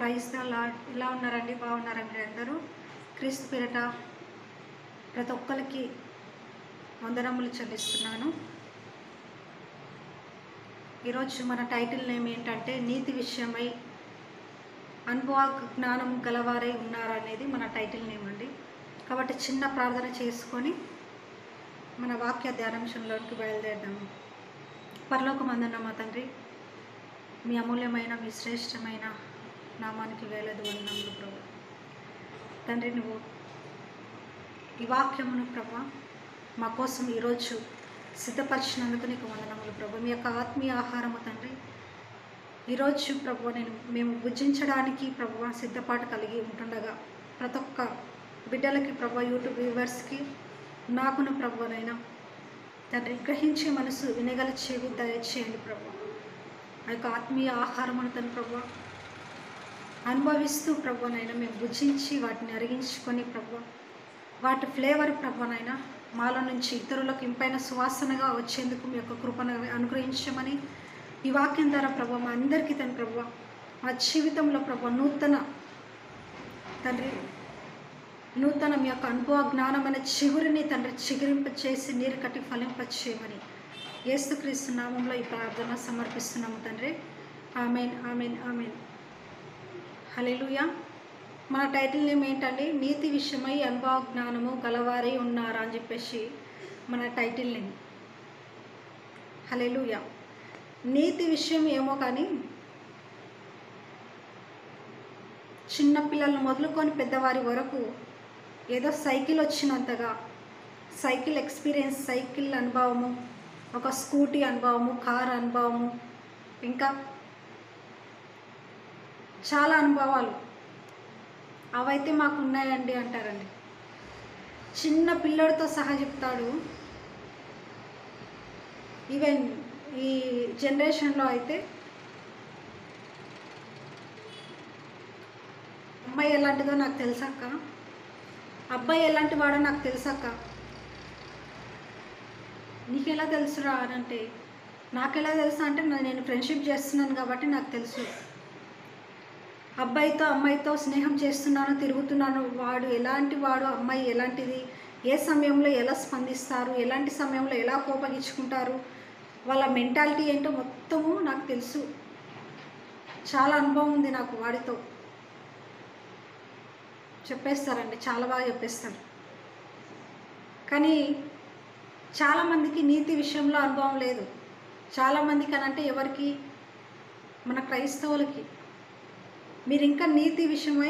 Praise the lord ఎలా ఉన్నారండి బాగున్నారండి అందరూ క్రీస్తు పేరట ప్రతి ఒక్కరికి వందనములు చెల్లిస్తున్నాను ఈరోజు మన టైటిల్ నేమ్ ఏంటంటే నీతి విషయమై అనుభవ జ్ఞానం గలవారై ఉన్నారనేది మన టైటిల్ నేమ్ అండి కాబట్టి చిన్న ప్రార్థన చేసుకొని మన వాక్య ధ్యానాంశంలోకి బయలుదేరదాము పరలోకమందున్న మా తండ్రి మీ అమూల్యమైన మీ శ్రేష్టమైన నామానికి వేలదు వందనములు ప్రభు తండ్రి నువ్వు ఈ వాక్యమును ప్రభా మా కోసం ఈరోజు సిద్ధపరిచినందుకు నీకు వందనములు ప్రభు మీ యొక్క ఆత్మీయ ఆహారము తండ్రి ఈరోజు ప్రభు నేను మేము భుజించడానికి ప్రభు సిద్ధపాటు కలిగి ఉంటుండగా ప్రతి ఒక్క బిడ్డలకి ప్రభు యూట్యూబ్ వ్యూవర్స్కి నాకును ప్రభునైనా తండ్రి గ్రహించే మనసు వినగల చెవి దయచేయండి ప్రభు ఆ యొక్క ఆత్మీయ ఆహారమును తను ప్రభు అనుభవిస్తూ ప్రభునైనా మేము భుజించి వాటిని అరిగించుకొని ప్రభు వాటి ఫ్లేవర్ ప్రభునైనా మాలో నుంచి ఇతరులకు ఇంపైన సువాసనగా వచ్చేందుకు మీ యొక్క కృపను అనుగ్రహించమని ఈ వాక్యం ద్వారా ప్రభు మా అందరికీ తన ప్రభు మా జీవితంలో ప్రభు నూతన తండ్రి నూతన మీ యొక్క అనుభవ జ్ఞానమైన చిగురిని తండ్రి చిగురింప చేసి నీరు కట్టి ఫలింపచేయమని యేసుక్రీస్తు నామంలో ఈ ప్రార్థన సమర్పిస్తున్నాము తండ్రి ఆమెన్ ఆమెన్ ఆమెన్ హలెలుయా మన టైటిల్ నేమ్ ఏంటండి నీతి విషయమై అనుభవ జ్ఞానము గలవారై ఉన్నారా అని చెప్పేసి మన టైటిల్ నేమ్ హలెలుయా నీతి విషయం ఏమో కానీ చిన్నపిల్లలు మొదలుకొని పెద్దవారి వరకు ఏదో సైకిల్ వచ్చినంతగా సైకిల్ ఎక్స్పీరియన్స్ సైకిల్ అనుభవము ఒక స్కూటీ అనుభవము కార్ అనుభవము ఇంకా చాలా అనుభవాలు అవైతే మాకు ఉన్నాయండి అంటారండి చిన్న పిల్లడితో సహా చెప్తాడు ఈవెన్ ఈ జనరేషన్లో అయితే అమ్మాయి ఎలాంటిదో నాకు తెలుసక్క అబ్బాయి ఎలాంటి వాడో నాకు తెలుసక్క నీకెలా తెలుసురా అని అంటే నాకెలా తెలుసు అంటే నా- నేను ఫ్రెండ్షిప్ చేస్తున్నాను కాబట్టి నాకు తెలుసు అబ్బాయితో అమ్మాయితో స్నేహం చేస్తున్నాను తిరుగుతున్నాను వాడు ఎలాంటి వాడు అమ్మాయి ఎలాంటిది ఏ సమయంలో ఎలా స్పందిస్తారు ఎలాంటి సమయంలో ఎలా కోపగించుకుంటారు వాళ్ళ మెంటాలిటీ ఏంటో మొత్తము నాకు తెలుసు చాలా అనుభవం ఉంది నాకు వాడితో చెప్పేస్తారండి చాలా బాగా చెప్పేస్తారు కానీ చాలామందికి నీతి విషయంలో అనుభవం లేదు చాలామందికి అని అంటే ఎవరికి మన క్రైస్తవులకి మీరు ఇంకా నీతి విషయమై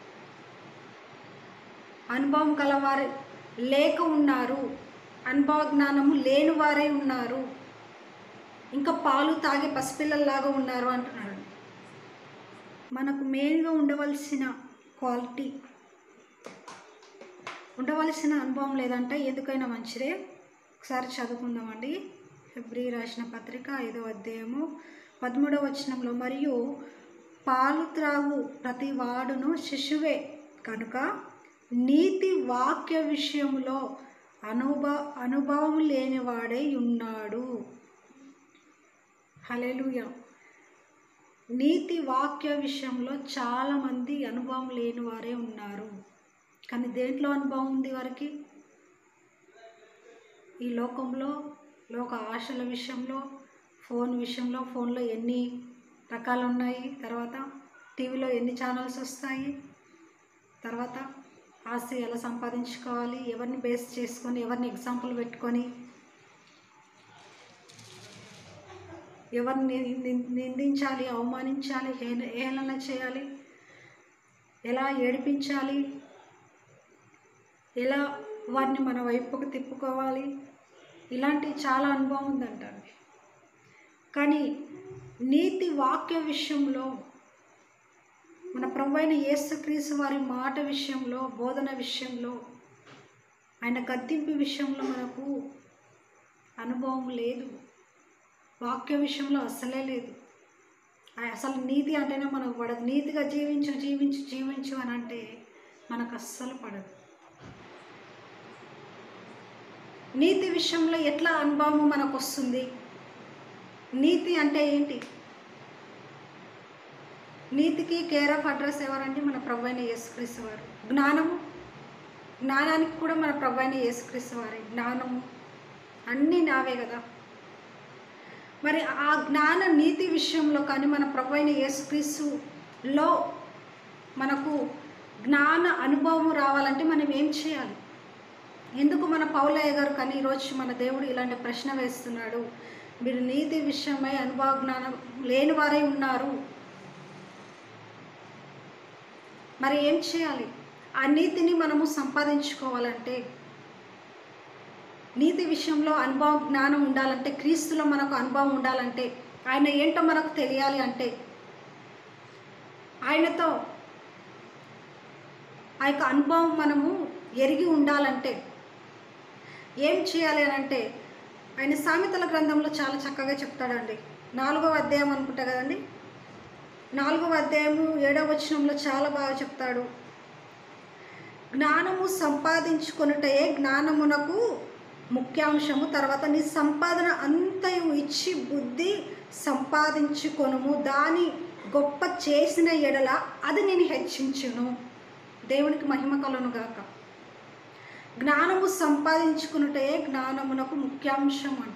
అనుభవం కలవారు లేక ఉన్నారు అనుభవ జ్ఞానము లేని వారై ఉన్నారు ఇంకా పాలు తాగే పసిపిల్లల్లాగా ఉన్నారు అంటున్నాడు మనకు మెయిన్గా ఉండవలసిన క్వాలిటీ ఉండవలసిన అనుభవం లేదంటే ఎందుకైనా మంచిదే ఒకసారి చదువుకుందామండి ఫిబ్రి రాసిన పత్రిక ఐదో అధ్యాయము పదమూడవ వచనంలో మరియు పాలు త్రాగు ప్రతి వాడును శిశువే కనుక నీతి వాక్య విషయంలో అనుభ అనుభవం లేనివాడై ఉన్నాడు హలెలుయ నీతి వాక్య విషయంలో చాలామంది అనుభవం లేని వారే ఉన్నారు కానీ దేంట్లో అనుభవం ఉంది వారికి ఈ లోకంలో లోక ఆశల విషయంలో ఫోన్ విషయంలో ఫోన్లో ఎన్ని రకాలు ఉన్నాయి తర్వాత టీవీలో ఎన్ని ఛానల్స్ వస్తాయి తర్వాత ఆస్తి ఎలా సంపాదించుకోవాలి ఎవరిని బేస్ చేసుకొని ఎవరిని ఎగ్జాంపుల్ పెట్టుకొని ఎవరిని నిం- నిందించాలి అవమానించాలి హేళ హేళన చేయాలి ఎలా ఏడిపించాలి ఎలా వారిని మన వైపుకు తిప్పుకోవాలి ఇలాంటి చాలా అనుభవం ఉందంటండి కానీ నీతి వాక్య విషయంలో మన ప్రభు అయిన యేసుక్రీస్తు వారి మాట విషయంలో బోధన విషయంలో ఆయన గద్దింపు విషయంలో మనకు అనుభవం లేదు వాక్య విషయంలో అస్సలే లేదు ఆ- అసలు నీతి అంటేనే మనకు పడదు నీతిగా జీవించు జీవించు జీవించు అని అంటే మనకు అస్సలు పడదు నీతి విషయంలో ఎట్లా అనుభవం మనకు వస్తుంది నీతి అంటే ఏంటి నీతికి కేర్ ఆఫ్ అడ్రస్ ఎవరండి మన ప్రభు అయిన యేసుక్రీస్తు వారు జ్ఞానము జ్ఞానానికి కూడా మన ప్రభు అయిన యేసుక్రీస్తు వారే జ్ఞానము అన్నీ నావే కదా మరి ఆ జ్ఞాన నీతి విషయంలో కానీ మన ప్రభు అయిన యేసుక్రీస్తులో మనకు జ్ఞాన అనుభవం రావాలంటే మనం ఏం చేయాలి ఎందుకు మన పౌలయ్య గారు కానీ ఈరోజు మన దేవుడు ఇలాంటి ప్రశ్న వేస్తున్నాడు మీరు నీతి విషయమై అనుభవ జ్ఞానం లేని వారే ఉన్నారు మరి ఏం చేయాలి ఆ నీతిని మనము సంపాదించుకోవాలంటే నీతి విషయంలో అనుభవం జ్ఞానం ఉండాలంటే క్రీస్తులో మనకు అనుభవం ఉండాలంటే ఆయన ఏంటో మనకు తెలియాలి అంటే ఆయనతో ఆ యొక్క అనుభవం మనము ఎరిగి ఉండాలంటే ఏం చేయాలి అని అంటే ఆయన సామెతల గ్రంథంలో చాలా చక్కగా చెప్తాడండి నాలుగవ అధ్యాయం అనుకుంటా కదండి నాలుగవ అధ్యాయము ఏడవ వచనంలో చాలా బాగా చెప్తాడు జ్ఞానము సంపాదించుకొనుటయే జ్ఞానమునకు ముఖ్యాంశము తర్వాత నీ సంపాదన అంతయు ఇచ్చి బుద్ధి సంపాదించుకొనుము దాని గొప్ప చేసిన ఎడల అది నేను హెచ్చించును దేవునికి మహిమ కలను గాక జ్ఞానము సంపాదించుకున్నటే జ్ఞానమునకు ముఖ్యాంశం అంట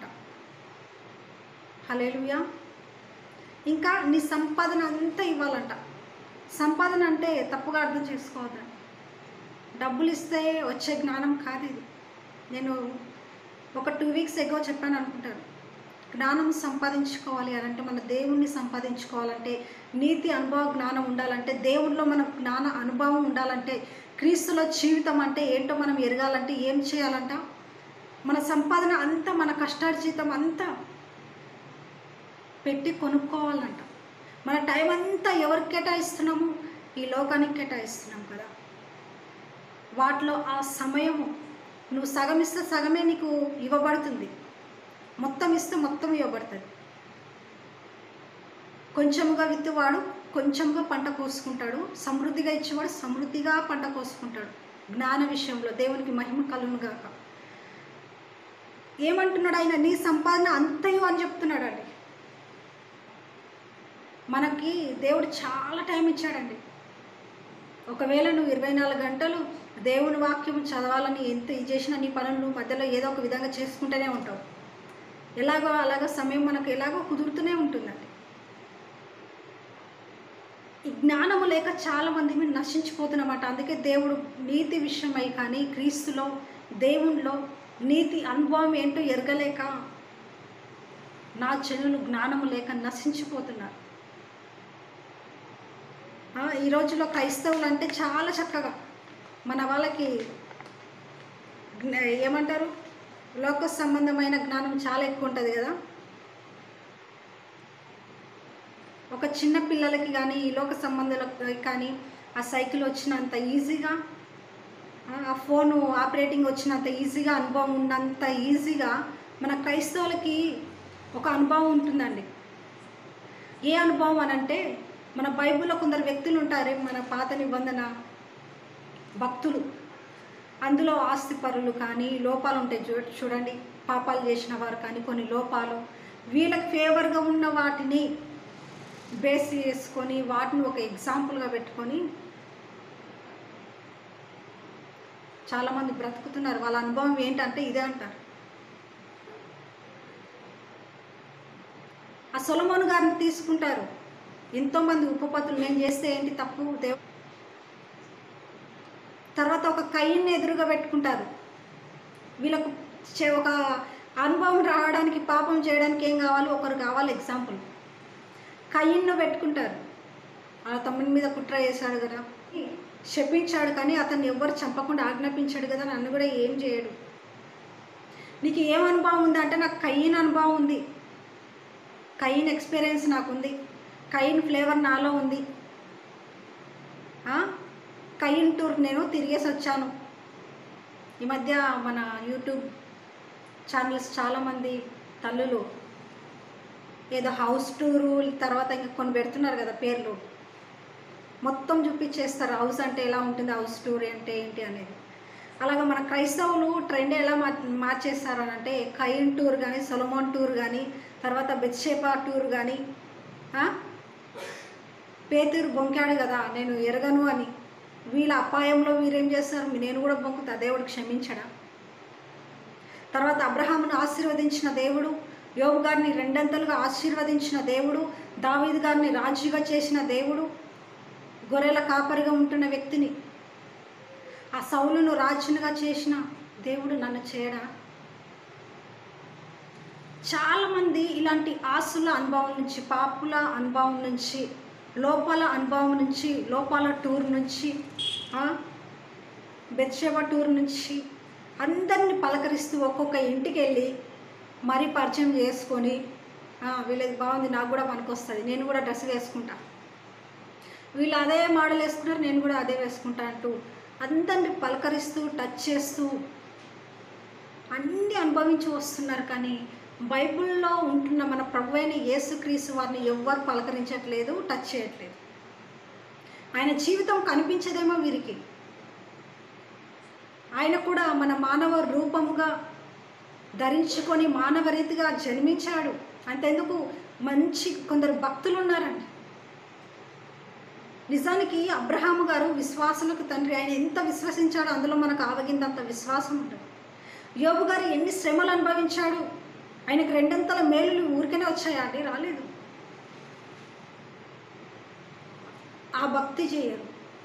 హలేలుయా ఇంకా నీ సంపాదన అంతా ఇవ్వాలంట సంపాదన అంటే తప్పుగా అర్థం చేసుకోవద్దండి డబ్బులు ఇస్తే వచ్చే జ్ఞానం కాదు ఇది నేను ఒక టూ వీక్స్ ఎగో చెప్పాను అనుకుంటాను జ్ఞానం సంపాదించుకోవాలి అని అంటే మన దేవుణ్ణి సంపాదించుకోవాలంటే నీతి అనుభవ జ్ఞానం ఉండాలంటే దేవునిలో మన జ్ఞాన అనుభవం ఉండాలంటే క్రీస్తులో జీవితం అంటే ఏంటో మనం ఎరగాలంటే ఏం చేయాలంట మన సంపాదన అంతా మన కష్టార్జితం అంతా పెట్టి కొనుక్కోవాలంట మన టైం అంతా ఎవరికి కేటాయిస్తున్నాము ఈ లోకానికి కేటాయిస్తున్నాం కదా వాటిలో ఆ సమయము నువ్వు సగం ఇస్తే సగమే నీకు ఇవ్వబడుతుంది మొత్తం ఇస్తే మొత్తం ఇవ్వబడుతుంది కొంచెముగా విత్తువాడు కొంచెంగా పంట కోసుకుంటాడు సమృద్ధిగా ఇచ్చేవాడు సమృద్ధిగా పంట కోసుకుంటాడు జ్ఞాన విషయంలో దేవునికి మహిమ కలును గాక ఏమంటున్నాడు ఆయన నీ సంపాదన అంతయు అని చెప్తున్నాడు అండి మనకి దేవుడు చాలా టైం ఇచ్చాడండి ఒకవేళ నువ్వు ఇరవై నాలుగు గంటలు దేవుని వాక్యం చదవాలని ఎంత ఇది చేసినా నీ పనులు నువ్వు మధ్యలో ఏదో ఒక విధంగా చేసుకుంటూనే ఉంటావు ఎలాగో అలాగో సమయం మనకు ఎలాగో కుదురుతూనే ఉంటుందండి ఈ జ్ఞానము లేక చాలామంది మేము నశించిపోతున్నమాట అందుకే దేవుడు నీతి విషయమై కానీ క్రీస్తులో దేవునిలో నీతి అనుభవం ఏంటో ఎరగలేక నా చెనులు జ్ఞానము లేక నశించిపోతున్నారు ఆ, ఈ రోజులో క్రైస్తవులు అంటే చాలా చక్కగా మన వాళ్ళకి జ్ఞ- ఏమంటారు లోక సంబంధమైన జ్ఞానం చాలా ఎక్కువ ఉంటుంది కదా ఒక చిన్న పిల్లలకి కానీ ఈ లోక సంబంధాలకు కానీ ఆ సైకిల్ వచ్చినంత ఈజీగా ఆ, ఆ ఫోను ఆపరేటింగ్ వచ్చినంత ఈజీగా అనుభవం ఉన్నంత ఈజీగా మన క్రైస్తవులకి ఒక అనుభవం ఉంటుందండి ఏ అనుభవం అని అంటే మన బైబిల్లో కొందరు వ్యక్తులు ఉంటారే మన పాత నిబంధన భక్తులు అందులో ఆస్తిపరులు కానీ లోపాలు ఉంటాయి చూ చూడండి పాపాలు చేసిన వారు కానీ కొన్ని లోపాలు వీళ్ళకి ఫేవర్గా ఉన్న వాటిని బేస్ చేసుకొని వాటిని ఒక ఎగ్జాంపుల్గా పెట్టుకొని చాలామంది బ్రతుకుతున్నారు వాళ్ళ అనుభవం ఏంటంటే ఇదే అంటారు ఆ సొలమోను గారిని తీసుకుంటారు ఎంతోమంది ఉపపత్తులు నేను చేస్తే ఏంటి తప్పు దేవ్ తర్వాత ఒక కయ్యని ఎదురుగా పెట్టుకుంటారు వీళ్ళకు చే- ఒక అనుభవం రావడానికి పాపం చేయడానికి ఏం కావాలి ఒకరు కావాలి ఎగ్జాంపుల్ కయ్యన్ను పెట్టుకుంటారు ఆ తమ్ముని మీద కుట్ర చేశాడు కదా శపించాడు కానీ అతన్ని ఎవ్వరు చంపకుండా ఆజ్ఞాపించాడు కదా నన్ను కూడా ఏం చేయడు నీకు ఏం అనుభవం ఉంది అంటే నాకు కయ్యన్ అనుభవం ఉంది కయ్యన్ ఎక్స్పీరియన్స్ నాకు ఉంది కయ్యన్ ఫ్లేవర్ నాలో ఉంది ఆ? కయ్యన్ టూర్ నేను తిరిగేసి వచ్చాను ఈ మధ్య మన యూట్యూబ్ ఛానల్స్ చాలామంది తల్లులు ఏదో హౌస్ టూరు తర్వాత ఇంకా కొన్ని పెడుతున్నారు కదా పేర్లు మొత్తం చూపించేస్తారు హౌస్ అంటే ఎలా ఉంటుంది హౌస్ టూర్ అంటే ఏంటి అనేది అలాగా మన క్రైస్తవులు ట్రెండ్ ఎలా మార్ మార్చేస్తారు అని అంటే కైన్ టూర్ కానీ సొలమోన్ టూర్ కానీ తర్వాత బెత్షేపా టూర్ కానీ పేతురు బొంకాడు కదా నేను ఎరగను అని వీళ్ళ అపాయంలో వీరేం చేస్తారు నేను కూడా బొంకుతా దేవుడు క్షమించడా తర్వాత అబ్రహామును ఆశీర్వదించిన దేవుడు యోగు గారిని రెండంతలుగా ఆశీర్వదించిన దేవుడు దావీద్ గారిని రాజుగా చేసిన దేవుడు గొర్రెల కాపరిగా ఉంటున్న వ్యక్తిని ఆ సౌలును రాజునుగా చేసిన దేవుడు నన్ను చేయడా చాలామంది ఇలాంటి ఆశల అనుభవం నుంచి పాపుల అనుభవం నుంచి లోపాల అనుభవం నుంచి లోపాల టూర్ నుంచి బెత్షేవ టూర్ నుంచి అందరిని పలకరిస్తూ ఒక్కొక్క ఇంటికి వెళ్ళి మరీ పరిచయం చేసుకొని "ఆ, వీళ్ళది బాగుంది నాకు కూడా పనికొస్తుంది నేను కూడా డ్రెస్ వేసుకుంటా వీళ్ళు అదే మోడల్ వేసుకున్నారు నేను కూడా అదే వేసుకుంటా అంటూ అందరిని పలకరిస్తూ టచ్ చేస్తూ అన్నీ అనుభవించి వస్తున్నారు కానీ బైబిల్లో ఉంటున్న మన ప్రభు అయిన యేసుక్రీస్తు వారిని ఎవ్వరు పలకరించట్లేదు టచ్ చేయట్లేదు ఆయన జీవితం కనిపించదేమో వీరికి ఆయన కూడా మన మానవ రూపముగా ధరించుకొని మానవ రీతిగా జన్మించాడు అంతెందుకు మంచి కొందరు భక్తులు ఉన్నారండి నిజానికి అబ్రహాము గారు విశ్వాసులకు తండ్రి ఆయన ఎంత విశ్వసించాడో అందులో మనకు ఆవగిందంత విశ్వాసం ఉంటుంది యోబు గారు ఎన్ని శ్రమలు అనుభవించాడు ఆయనకు రెండంతల మేలులు ఊరికనే వచ్చాయా అండి రాలేదు ఆ భక్తి చేయరు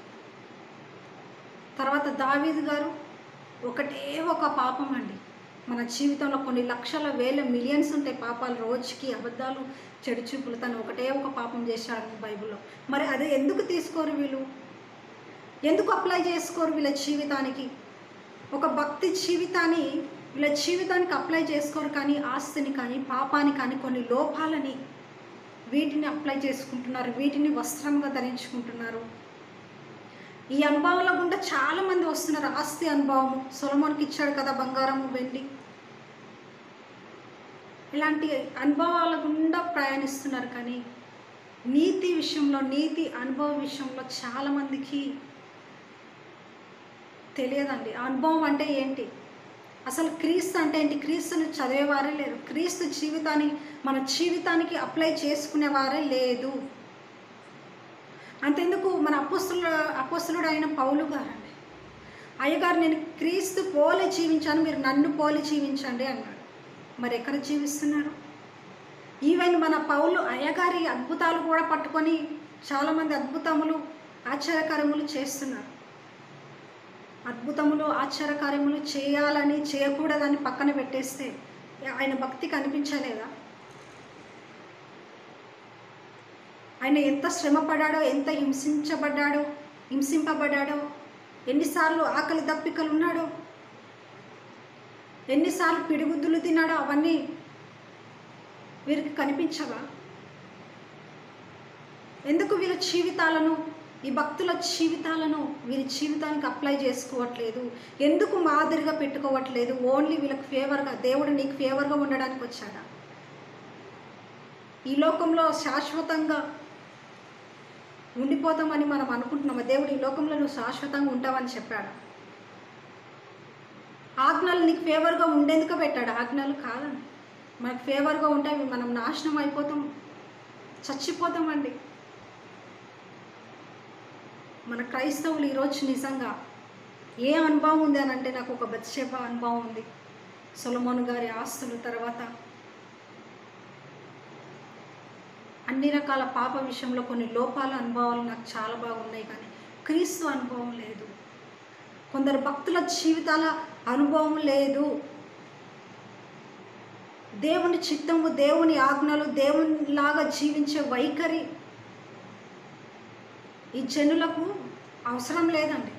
తర్వాత దావీద్ గారు ఒకటే ఒక పాపం అండి మన జీవితంలో కొన్ని లక్షల వేల మిలియన్స్ ఉంటాయి పాపాలు రోజుకి అబద్ధాలు చెడు చూపులు తను ఒకటే ఒక పాపం చేశాడు బైబిల్లో మరి అది ఎందుకు తీసుకోరు వీళ్ళు ఎందుకు అప్లై చేసుకోరు వీళ్ళ జీవితానికి ఒక భక్తి జీవితాన్ని వీళ్ళ జీవితానికి అప్లై చేసుకోరు కానీ ఆస్తిని కానీ పాపాన్ని కానీ కొన్ని లోపాలని వీటిని అప్లై చేసుకుంటున్నారు వీటిని వస్త్రంగా ధరించుకుంటున్నారు ఈ అనుభవాల గుండా చాలా మంది వస్తున్నారు ఆస్తి అనుభవము సొలమోన్కి ఇచ్చాడు కదా బంగారము వెండి ఇలాంటి అనుభవాల గుండా ప్రయాణిస్తున్నారు కానీ నీతి విషయంలో నీతి అనుభవ విషయంలో చాలామందికి తెలియదండి ఆ అనుభవం అంటే ఏంటి అసలు క్రీస్తు అంటే ఏంటి క్రీస్తుని చదివేవారే లేరు క్రీస్తు జీవితాన్ని మన జీవితానికి అప్లై చేసుకునేవారే లేదు అంతెందుకు మన అపోస్తులు అపోస్తులుడు అయిన పౌలు గారండి అయ్యగారు నేను క్రీస్తు పోలి జీవించాను మీరు నన్ను పోలి జీవించండి అన్నాడు మరి ఎక్కడ జీవిస్తున్నారు ఈవెన్ మన పౌలు అయ్యగారి అద్భుతాలు కూడా పట్టుకొని చాలామంది అద్భుతములు ఆశ్చర్యకరములు చేస్తున్నారు అద్భుతములు ఆశ్చర్యకార్యములు చేయాలని చేయకూడదని పక్కన పెట్టేస్తే ఆయన భక్తి కనిపించలేదా ఆయన ఎంత శ్రమపడ్డాడో ఎంత హింసించబడ్డాడో హింసింపబడ్డాడో ఎన్నిసార్లు ఆకలి దప్పికలు ఉన్నాడో ఎన్నిసార్లు పిడిగుద్దులు తిన్నాడో అవన్నీ వీరికి కనిపించవా ఎందుకు వీళ్ళ జీవితాలను ఈ భక్తుల జీవితాలను వీరి జీవితానికి అప్లై చేసుకోవట్లేదు ఎందుకు మాదిరిగా పెట్టుకోవట్లేదు ఓన్లీ వీళ్ళకి ఫేవర్గా దేవుడు నీకు ఫేవర్గా ఉండడానికి వచ్చాడా ఈ లోకంలో శాశ్వతంగా ఉండిపోతామని మనం అనుకుంటున్నాము దేవుడు ఈ లోకంలో నువ్వు శాశ్వతంగా ఉంటావని చెప్పాడు ఆజ్ఞలు నీకు ఫేవర్గా ఉండేందుకు పెట్టాడు ఆజ్ఞలు కాదండి మనకు ఫేవర్గా ఉంటే అవి మనం నాశనం అయిపోతాం చచ్చిపోతామండి మన క్రైస్తవులు ఈరోజు నిజంగా ఏ అనుభవం ఉంది అని అంటే నాకు ఒక బత్సేప అనుభవం ఉంది సొలమోన్ గారి ఆస్తులు తర్వాత అన్ని రకాల పాప విషయంలో కొన్ని లోపాల అనుభవాలు నాకు చాలా బాగున్నాయి కానీ క్రీస్తు అనుభవం లేదు కొందరు భక్తుల జీవితాల అనుభవం లేదు దేవుని చిత్తము దేవుని ఆజ్ఞలు దేవునిలాగా జీవించే వైఖరి ఈ జనులకు అవసరం లేదండి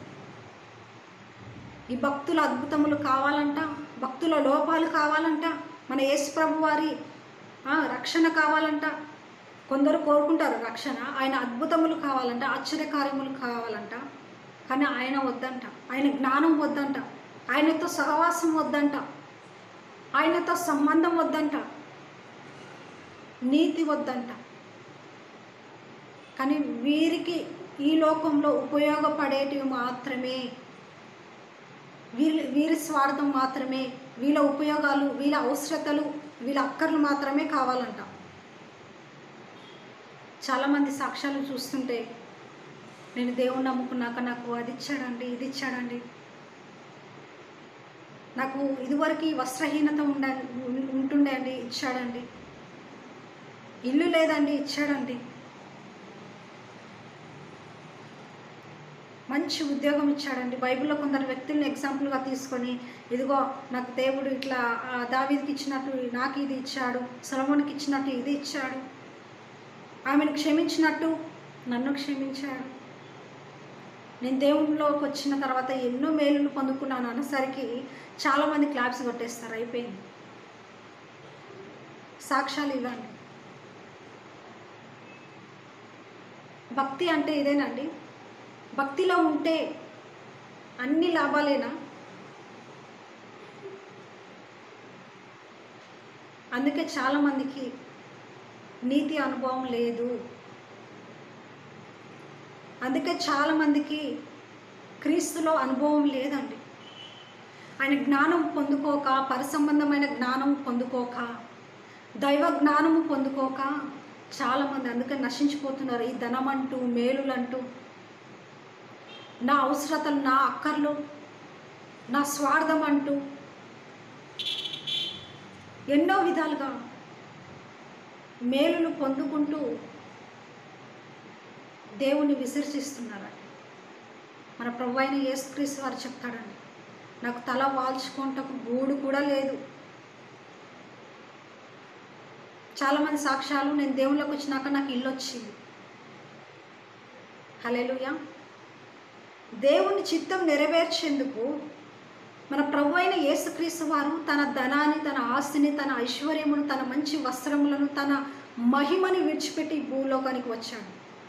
ఈ భక్తుల అద్భుతములు కావాలంట భక్తుల లోపాలు కావాలంట మన యేసు ప్రభు వారి ఆ, రక్షణ కావాలంట కొందరు కోరుకుంటారు రక్షణ ఆయన అద్భుతములు కావాలంట ఆశ్చర్యకార్యములు కావాలంట కానీ ఆయన వద్దంట ఆయన జ్ఞానం వద్దంట ఆయనతో సహవాసం వద్దంట ఆయనతో సంబంధం వద్దంట నీతి వద్దంట కానీ వీరికి ఈ లోకంలో ఉపయోగపడేటివి మాత్రమే వీరి వీరి స్వార్థం మాత్రమే వీళ్ళ ఉపయోగాలు వీళ్ళ అవసరతలు వీళ్ళ అక్కర్లు మాత్రమే కావాలంట చాలామంది సాక్ష్యాలు చూస్తుంటే నేను దేవుణ్ణి నమ్ముకున్నాక నాకు అది ఇచ్చాడండి ఇది ఇచ్చాడండి నాకు ఇదివరకు ఈ వస్త్రహీనత ఉండ ఉంటుండే అండి ఇచ్చాడండి ఇల్లు లేదండి ఇచ్చాడండి మంచి ఉద్యోగం ఇచ్చాడండి బైబిల్లో కొందరు వ్యక్తుల్ని ఎగ్జాంపుల్గా తీసుకొని ఇదిగో నాకు దేవుడు ఇట్లా ఆ దావీదికి ఇచ్చినట్టు నాకు ఇది ఇచ్చాడు సొలమోనికి ఇచ్చినట్టు ఇది ఇచ్చాడు ఆమెను క్షమించినట్టు నన్ను క్షమించాడు నేను దేవునిలోకి వచ్చిన తర్వాత ఎన్నో మేలులు పొందుకున్నాను అనేసరికి చాలామంది క్లాప్స్ కొట్టేస్తారు అయిపోయింది సాక్ష్యాలు ఇవ్వండి భక్తి అంటే ఇదేనండి భక్తిలో ఉంటే అన్ని లాభాలేనా అందుకే చాలామందికి నీతి అనుభవం లేదు అందుకే చాలామందికి క్రీస్తులో అనుభవం లేదండి ఆయన జ్ఞానం పొందుకోక పరిసంబంధమైన జ్ఞానం పొందుకోక దైవ జ్ఞానము పొందుకోక చాలామంది అందుకే నశించిపోతున్నారు ఈ ధనం అంటూ మేలులంటూ నా అవసరతలు నా అక్కర్లు నా స్వార్థం అంటూ ఎన్నో విధాలుగా మేలులు పొందుకుంటూ దేవుని విసర్జిస్తున్నారండి మన ప్రభు అయిన యేసుక్రీస్తు వారు చెప్తాడండి నాకు తల వాల్చుకుంటకు గూడు కూడా లేదు చాలామంది సాక్ష్యాలు నేను దేవుళ్ళకి వచ్చినాక నాకు ఇల్లు వచ్చింది హలేలుయా దేవుని చిత్తం నెరవేర్చేందుకు మన ప్రభు అయిన యేసుక్రీస్తు వారు తన ధనాన్ని తన ఆస్తిని తన ఐశ్వర్యమును తన మంచి వస్త్రములను తన మహిమని విడిచిపెట్టి ఈ భూలోకానికి వచ్చాడు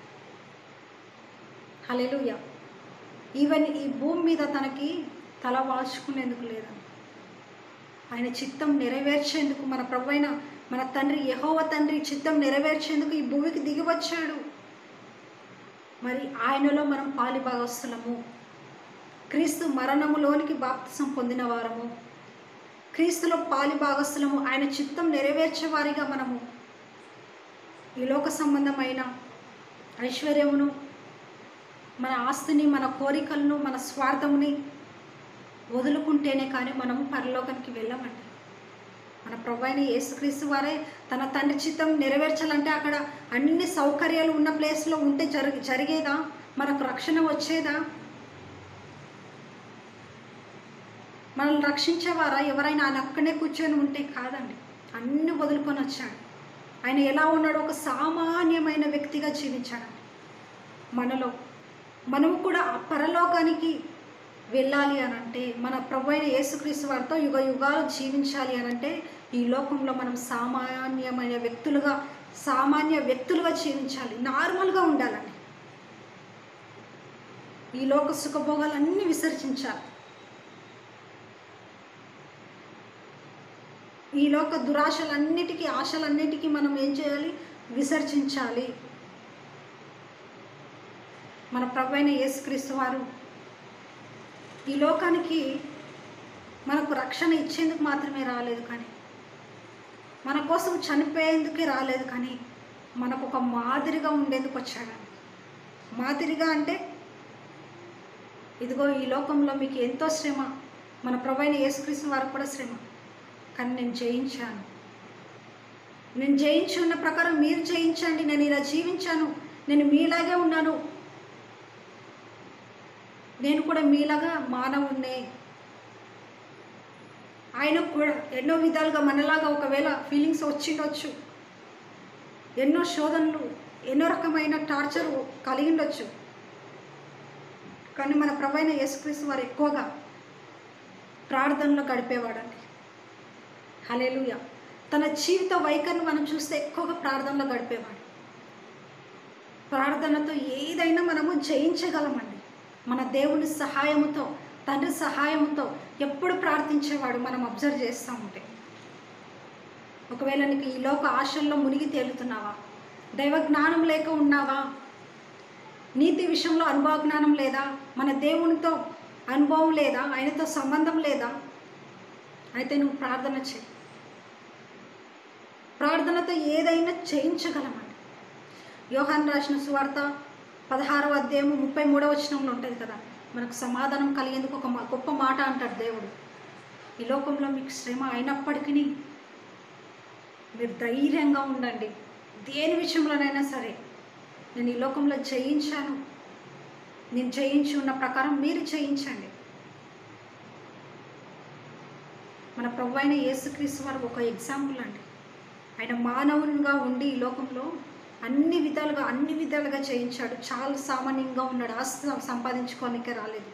హలెలుయ ఈవెన్ ఈ భూమి మీద తనకి తల వాల్చుకునేందుకు లేదని ఆయన చిత్తం నెరవేర్చేందుకు మన ప్రభు అయిన మన తండ్రి యహోవ తండ్రి చిత్తం నెరవేర్చేందుకు ఈ భూమికి దిగి వచ్చాడు మరి ఆయనలో మనం పాలిభాగస్తులము క్రీస్తు మరణములోనికి బాప్తిసం పొందిన వారము క్రీస్తులో పాలిభాగస్తులము ఆయన చిత్తం నెరవేర్చే వారిగా మనము ఈ లోక సంబంధమైన ఐశ్వర్యమును మన ఆస్తిని మన కోరికలను మన స్వార్థముని వదులుకుంటేనే కానీ మనము పరలోకానికి వెళ్ళమండి మన ప్రభు అయిన యేసుక్రీస్తు వారే తన తండ్రి చిత్తం నెరవేర్చాలంటే అక్కడ అన్ని సౌకర్యాలు ఉన్న ప్లేస్లో ఉంటే జరి జరిగేదా మనకు రక్షణ వచ్చేదా మనల్ని రక్షించేవారా ఎవరైనా ఆయన అక్కడే కూర్చొని ఉంటే కాదండి అన్ని వదులుకొని వచ్చాడు ఆయన ఎలా ఉన్నాడో ఒక సామాన్యమైన వ్యక్తిగా జీవించాడండి మనలో మనము కూడా ఆ పరలోకానికి వెళ్ళాలి అని అంటే మన ప్రభు అయిన యేసుక్రీస్తు వారితో యుగ యుగాలు జీవించాలి అని అంటే ఈ లోకంలో మనం సామాన్యమైన వ్యక్తులుగా సామాన్య వ్యక్తులుగా జీవించాలి నార్మల్గా ఉండాలండి ఈ లోక సుఖభోగాలన్నీ విసర్జించాలి ఈ లోక దురాశలన్నిటికీ ఆశలన్నిటికీ మనం ఏం చేయాలి విసర్జించాలి మన ప్రభు అయిన యేసుక్రీస్తు వారు ఈ లోకానికి మనకు రక్షణ ఇచ్చేందుకు మాత్రమే రాలేదు కానీ మన కోసం చనిపోయేందుకే రాలేదు కానీ మనకు ఒక మాదిరిగా ఉండేందుకు వచ్చాడండి మాదిరిగా అంటే ఇదిగో ఈ లోకంలో మీకు ఎంతో శ్రమ మన ప్రభు అయిన యేసుక్రీస్తు వారికి కూడా శ్రమ కానీ నేను జయించాను నేను జయించి ఉన్న ప్రకారం మీరు జయించండి నేను ఇలా జీవించాను నేను మీలాగే ఉన్నాను నేను కూడా మీలాగా మానవుణ్ణే ఆయనకు కూడా ఎన్నో విధాలుగా మనలాగా ఒకవేళ ఫీలింగ్స్ వచ్చిండొచ్చు ఎన్నో శోధనలు ఎన్నో రకమైన టార్చర్ కలిగి ఉండొచ్చు కానీ మన ప్రభైన యేసుక్రీస్తు వారు ఎక్కువగా ప్రార్థనలో గడిపేవాడండి హలేలుయ తన జీవిత వైఖరిని మనం చూస్తే ఎక్కువగా ప్రార్థనలో గడిపేవాడు ప్రార్థనతో ఏదైనా మనము జయించగలమండి మన దేవుని సహాయముతో తండ్రి సహాయముతో ఎప్పుడు ప్రార్థించేవాడు మనం అబ్జర్వ్ చేస్తూ ఉంటే ఒకవేళ నీకు ఈ లోక ఆశల్లో మునిగి తేలుతున్నావా దైవ జ్ఞానం లేక ఉన్నావా నీతి విషయంలో అనుభవ జ్ఞానం లేదా మన దేవునితో అనుభవం లేదా ఆయనతో సంబంధం లేదా అయితే నువ్వు ప్రార్థన చేయి ప్రార్థనతో ఏదైనా చేయించగలమండి యోహాన్ రాసిన సువార్త పదహారవ అధ్యాయము ముప్పై మూడవ వచనంలో ఉంటుంది కదా మనకు సమాధానం కలిగేందుకు ఒక మా- గొప్ప మాట అంటాడు దేవుడు ఈ లోకంలో మీకు శ్రమ అయినప్పటికీ మీరు ధైర్యంగా ఉండండి దేని విషయంలోనైనా సరే నేను ఈ లోకంలో జయించాను నేను జయించి ఉన్న ప్రకారం మీరు జయించండి మన ప్రభు అయిన యేసుక్రీస్తు వారు ఒక ఎగ్జాంపుల్ అండి ఆయన మానవునిగా ఉండి ఈ లోకంలో అన్ని విధాలుగా అన్ని విధాలుగా చేయించాడు చాలా సామాన్యంగా ఉన్నాడు ఆస్తి సంపాదించుకోనికే రాలేదు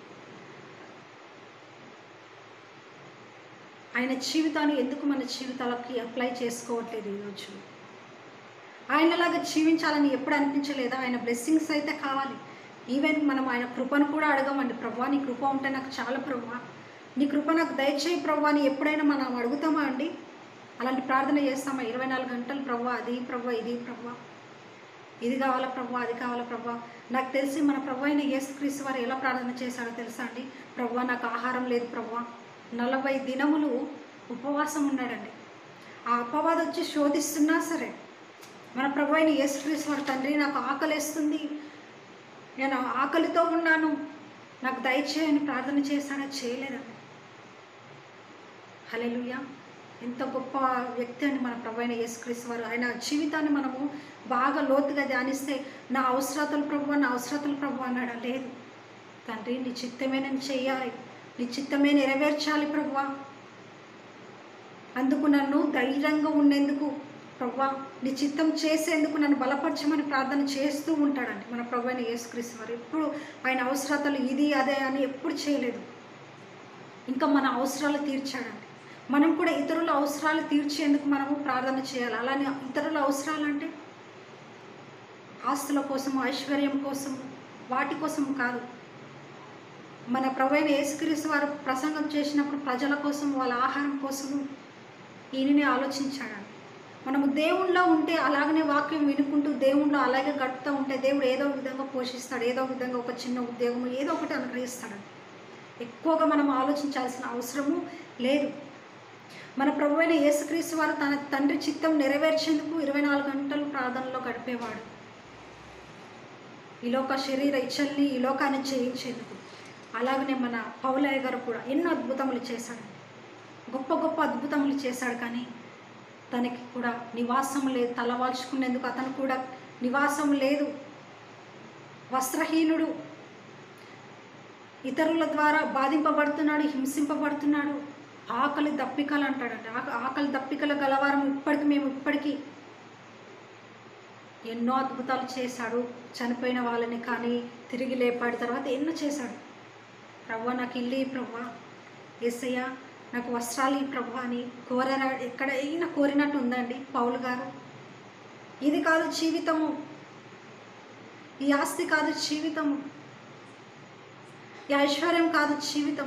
ఆయన జీవితాన్ని ఎందుకు మన జీవితాలకి అప్లై చేసుకోవట్లేదు ఈరోజు ఆయనలాగా జీవించాలని ఎప్పుడు అనిపించలేదా ఆయన బ్లెస్సింగ్స్ అయితే కావాలి ఈవెన్ మనం ఆయన కృపను కూడా అడగమండి ప్రభా నీ కృప ఉంటే నాకు చాలా ప్రభా నీ కృప నాకు దయచేయి ప్రభా అని ఎప్పుడైనా మనం అడుగుతామా అండి అలాంటి ప్రార్థన చేస్తామా ఇరవై నాలుగు గంటలు ప్రభా అది ప్రభా ఇది ప్రభా ఇది కావాలా ప్రభా అది కావాలా ప్రభా నాకు తెలిసి మన ప్రభు అయిన యేసుక్రీస్తు వారు ఎలా ప్రార్థన చేశాడో తెలుసా అండి ప్రభా నాకు ఆహారం లేదు ప్రభా నలభై దినములు ఉపవాసం ఉన్నాడండి ఆ అపవాదం వచ్చి శోధిస్తున్నా సరే మన ప్రభు అయిన యేసుక్రీస్తు వారి తండ్రి నాకు ఆకలేస్తుంది నేను ఆకలితో ఉన్నాను నాకు దయచేయని ప్రార్థన చేశాడో చేయలేదండి హల్లెలూయా ఎంత గొప్ప వ్యక్తి అండి మన ప్రభు అయిన యేసుక్రీస్తు వారు ఆయన జీవితాన్ని మనము బాగా లోతుగా ధ్యానిస్తే నా అవసరతలు ప్రభు నా అవసరతలు ప్రభు అన్నాడా లేదు తండ్రి నీ చిత్తమే నేను చెయ్యాలి నీ చిత్తమే నెరవేర్చాలి ప్రభువా అందుకు నన్ను ధైర్యంగా ఉండేందుకు ప్రభా నీ చిత్తం చేసేందుకు నన్ను బలపరచమని ప్రార్థన చేస్తూ ఉంటాడండి మన ప్రభు అయిన యేసుక్రీస్తు వారు ఎప్పుడు ఆయన అవసరతలు ఇది అదే అని ఎప్పుడు చేయలేదు ఇంకా మన అవసరాలు తీర్చాడండి మనం కూడా ఇతరుల అవసరాలు తీర్చేందుకు మనము ప్రార్థన చేయాలి అలానే ఇతరుల అవసరాలు అంటే ఆస్తుల కోసం ఐశ్వర్యం కోసం వాటి కోసం కాదు మన ప్రభు అయిన యేసుక్రీస్తు వారు ప్రసంగం చేసినప్పుడు ప్రజల కోసం వాళ్ళ ఆహారం కోసము ఈయననే ఆలోచించాడండి మనము దేవుళ్ళో ఉంటే అలాగనే వాక్యం వినుకుంటూ దేవుళ్ళో అలాగే గడుపుతూ ఉంటే దేవుడు ఏదో విధంగా పోషిస్తాడు ఏదో విధంగా ఒక చిన్న ఉద్యోగం ఏదో ఒకటి అనుగ్రహిస్తాడు ఎక్కువగా మనం ఆలోచించాల్సిన అవసరము లేదు మన ప్రభు అయిన యేసుక్రీస్తు వారు తన తండ్రి చిత్తం నెరవేర్చేందుకు ఇరవై నాలుగు గంటలు ప్రార్థనలో గడిపేవాడు ఈ లోక శరీర ఇచ్చల్ని ఈ లోకాన్ని చేయించేందుకు అలాగనే మన పౌలయ్య గారు కూడా ఎన్నో అద్భుతములు చేశాడు గొప్ప గొప్ప అద్భుతములు చేశాడు కానీ తనకి కూడా నివాసం లేదు తలవాల్చుకునేందుకు అతను కూడా నివాసం లేదు వస్త్రహీనుడు ఇతరుల ద్వారా బాధింపబడుతున్నాడు హింసింపబడుతున్నాడు ఆకలి దప్పికలు అంటాడంట ఆక- ఆకలి దప్పికల గలవారం ఇప్పటికి మేము ఇప్పటికీ ఎన్నో అద్భుతాలు చేశాడు చనిపోయిన వాళ్ళని కానీ తిరిగి లేపాడు తర్వాత ఎన్నో చేశాడు ప్రవ్వ నాకు ఇల్లు ఈ ప్రవ్వ ఏసయ్య నాకు వస్త్రాలు ఈ ప్రభు అని కోరరా ఎక్కడైనా కోరినట్టు ఉందండి పౌలు గారు ఇది కాదు జీవితము ఈ ఆస్తి కాదు జీవితము ఈ ఐశ్వర్యం కాదు జీవితం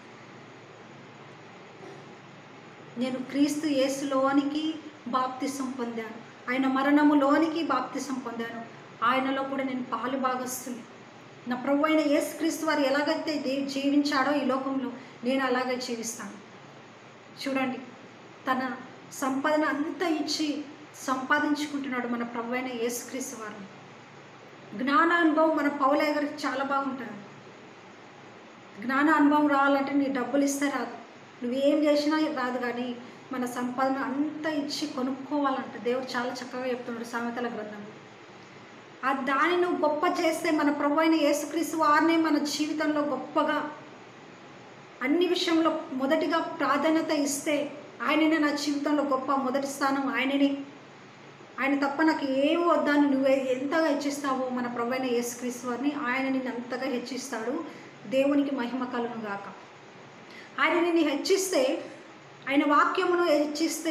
నేను క్రీస్తు యేసులోనికి బాప్తిసం పొందాను ఆయన మరణములోనికి బాప్తిసం పొందాను ఆయనలో కూడా నేను పాలు భాగస్తుంది నా ప్రభు అయిన యేసుక్రీస్తు వారు ఎలాగైతే దే- జీవించాడో ఈ లోకంలో నేను అలాగే జీవిస్తాను చూడండి తన సంపాదన అంతా ఇచ్చి సంపాదించుకుంటున్నాడు మన ప్రభు అయిన యేసుక్రీస్తు వారు జ్ఞాన అనుభవం మన పౌలయ్య గారికి చాలా బాగుంటుంది జ్ఞాన అనుభవం రావాలంటే నీ డబ్బులు ఇస్తే రాదు నువ్వేం చేసినా రాదు కానీ మన సంపాదన అంతా ఇచ్చి కొనుక్కోవాలంట దేవుడు చాలా చక్కగా చెప్తున్నాడు సామెతల గ్రంథంలో ఆ దాన్ని నువ్వు గొప్ప చేస్తే మన ప్రభు అయిన యేసుక్రీస్తు వారినే మన జీవితంలో గొప్పగా అన్ని విషయంలో మొదటిగా ప్రాధాన్యత ఇస్తే ఆయననే నా జీవితంలో గొప్ప మొదటి స్థానం ఆయననే ఆయన తప్ప నాకు ఏం వద్దాను నువ్వే ఎంతగా హెచ్చిస్తావో మన ప్రభు అయిన యేసుక్రీస్తు వారిని ఆయన నిన్ను అంతగా హెచ్చిస్తాడు దేవునికి మహిమ కలును గాక ఆయన నిన్ను హెచ్చిస్తే ఆయన వాక్యమును హెచ్చిస్తే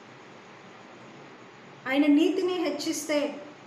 ఆయన నీతిని హెచ్చిస్తే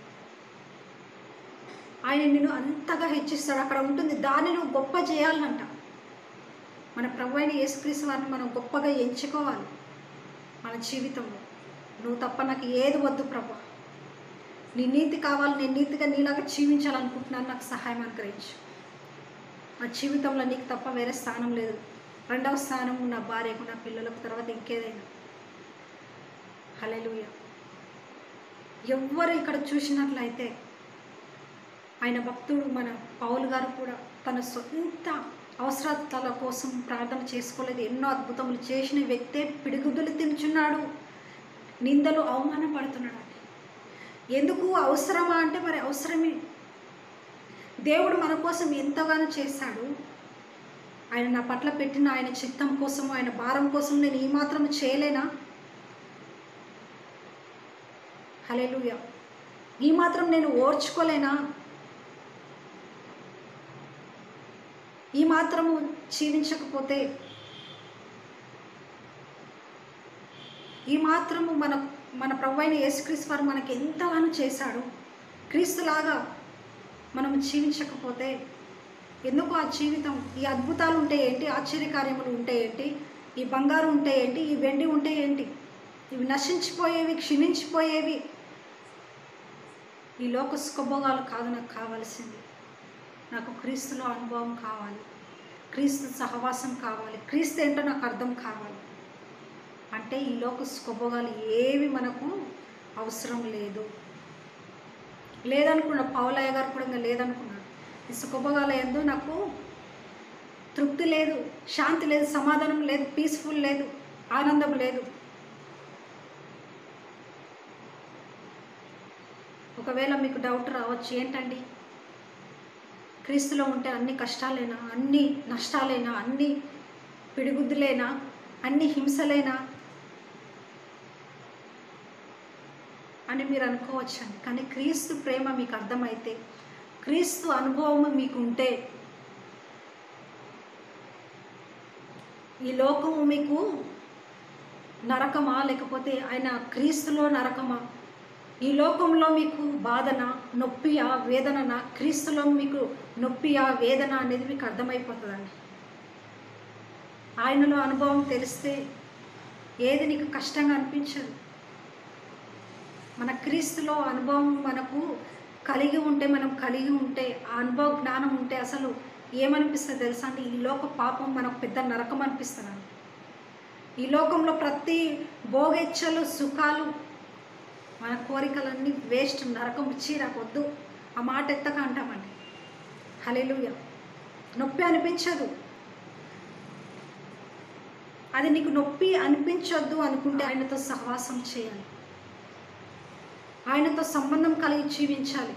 ఆయన నిన్ను అంతగా హెచ్చిస్తాడు అక్కడ ఉంటుంది దాన్ని నువ్వు గొప్ప చేయాలంట మన ప్రభు అయిన యేసుక్రీస్తు వారిని మనం గొప్పగా ఎంచుకోవాలి మన జీవితంలో నువ్వు తప్ప నాకు ఏది వద్దు ప్రభు నీ నీతి కావాలి నేను నీతిగా నీలాగా జీవించాలనుకుంటున్నాను నాకు సహాయం అనుగ్రహించు నా జీవితంలో నీకు తప్ప వేరే స్థానం లేదు రెండవ స్థానం నా భార్యకు నా పిల్లలకు తర్వాత ఇంకేదైనా హలెలుయ ఎవ్వరు ఇక్కడ చూసినట్లయితే ఆయన భక్తుడు మన పౌలు గారు కూడా తన సొంత అవసరాల కోసం ప్రార్థన చేసుకోలేదు ఎన్నో అద్భుతములు చేసిన వ్యక్తే పిడిగుద్దులు తింటున్నాడు నిందలు అవమానపడుతున్నాడు ఎందుకు అవసరమా అంటే మరి అవసరమే దేవుడు మన కోసం ఎంతగానో చేశాడు ఆయన నా పట్ల పెట్టిన ఆయన చిత్తం కోసం ఆయన భారం కోసం నేను ఈ మాత్రం చేయలేనా హలేలుయ ఈ మాత్రం నేను ఓర్చుకోలేనా ఈ మాత్రము క్షీణించకపోతే ఈ మాత్రము మన మన ప్రభు అయిన యేసుక్రీస్తు వారు మనకి ఎంతగానో చేశాడు క్రీస్తులాగా మనం జీవించకపోతే ఎందుకు ఆ జీవితం ఈ అద్భుతాలు ఉంటే ఏంటి ఆశ్చర్యకార్యములు ఉంటే ఏంటి ఈ బంగారు ఉంటే ఏంటి ఈ వెండి ఉంటే ఏంటి ఇవి నశించిపోయేవి క్షీణించిపోయేవి ఈ లోక సుఖభోగాలు కాదు నాకు కావాల్సింది నాకు క్రీస్తులో అనుభవం కావాలి క్రీస్తు సహవాసం కావాలి క్రీస్తు ఏంటో నాకు అర్థం కావాలి అంటే ఈ లోక సుఖభోగాలు ఏవి మనకు అవసరం లేదు లేదనుకున్నా పౌలయ్య గారు కూడా ఇంకా లేదనుకున్నాడు ఈ సుఖభోగాల ఎందు నాకు తృప్తి లేదు శాంతి లేదు సమాధానం లేదు పీస్ఫుల్ లేదు ఆనందం లేదు ఒకవేళ మీకు డౌట్ రావచ్చు ఏంటండి క్రీస్తులో ఉంటే అన్ని కష్టాలేనా అన్ని నష్టాలేనా అన్ని పిడిగుద్దులేనా అన్ని హింసలేనా అని మీరు అనుకోవచ్చండి కానీ క్రీస్తు ప్రేమ మీకు అర్థమైతే క్రీస్తు అనుభవం మీకు ఉంటే ఈ లోకము మీకు నరకమా లేకపోతే ఆయన క్రీస్తులో నరకమా ఈ లోకంలో మీకు బాధన నొప్పియా వేదనన క్రీస్తులో మీకు నొప్పియా వేదన అనేది మీకు అర్థమైపోతుందండి ఆయనలో అనుభవం తెలిస్తే ఏది నీకు కష్టంగా అనిపించదు మన క్రీస్తులో అనుభవం మనకు కలిగి ఉంటే మనం కలిగి ఉంటే ఆ అనుభవ జ్ఞానం ఉంటే అసలు ఏమనిపిస్తుంది తెలుసా అండి ఈ లోక పాపం మనకు పెద్ద నరకం అనిపిస్తుంది ఈ లోకంలో ప్రతి భోగెచ్చలు సుఖాలు మన కోరికలన్నీ వేస్ట్ నరకం ఇచ్చి నాకు వద్దు ఆ మాట ఎత్తక అంటామండి హలేలుయ నొప్పి అనిపించదు అది నీకు నొప్పి అనిపించొద్దు అనుకుంటే ఆయనతో సహవాసం చేయాలి ఆయనతో సంబంధం కలిగి జీవించాలి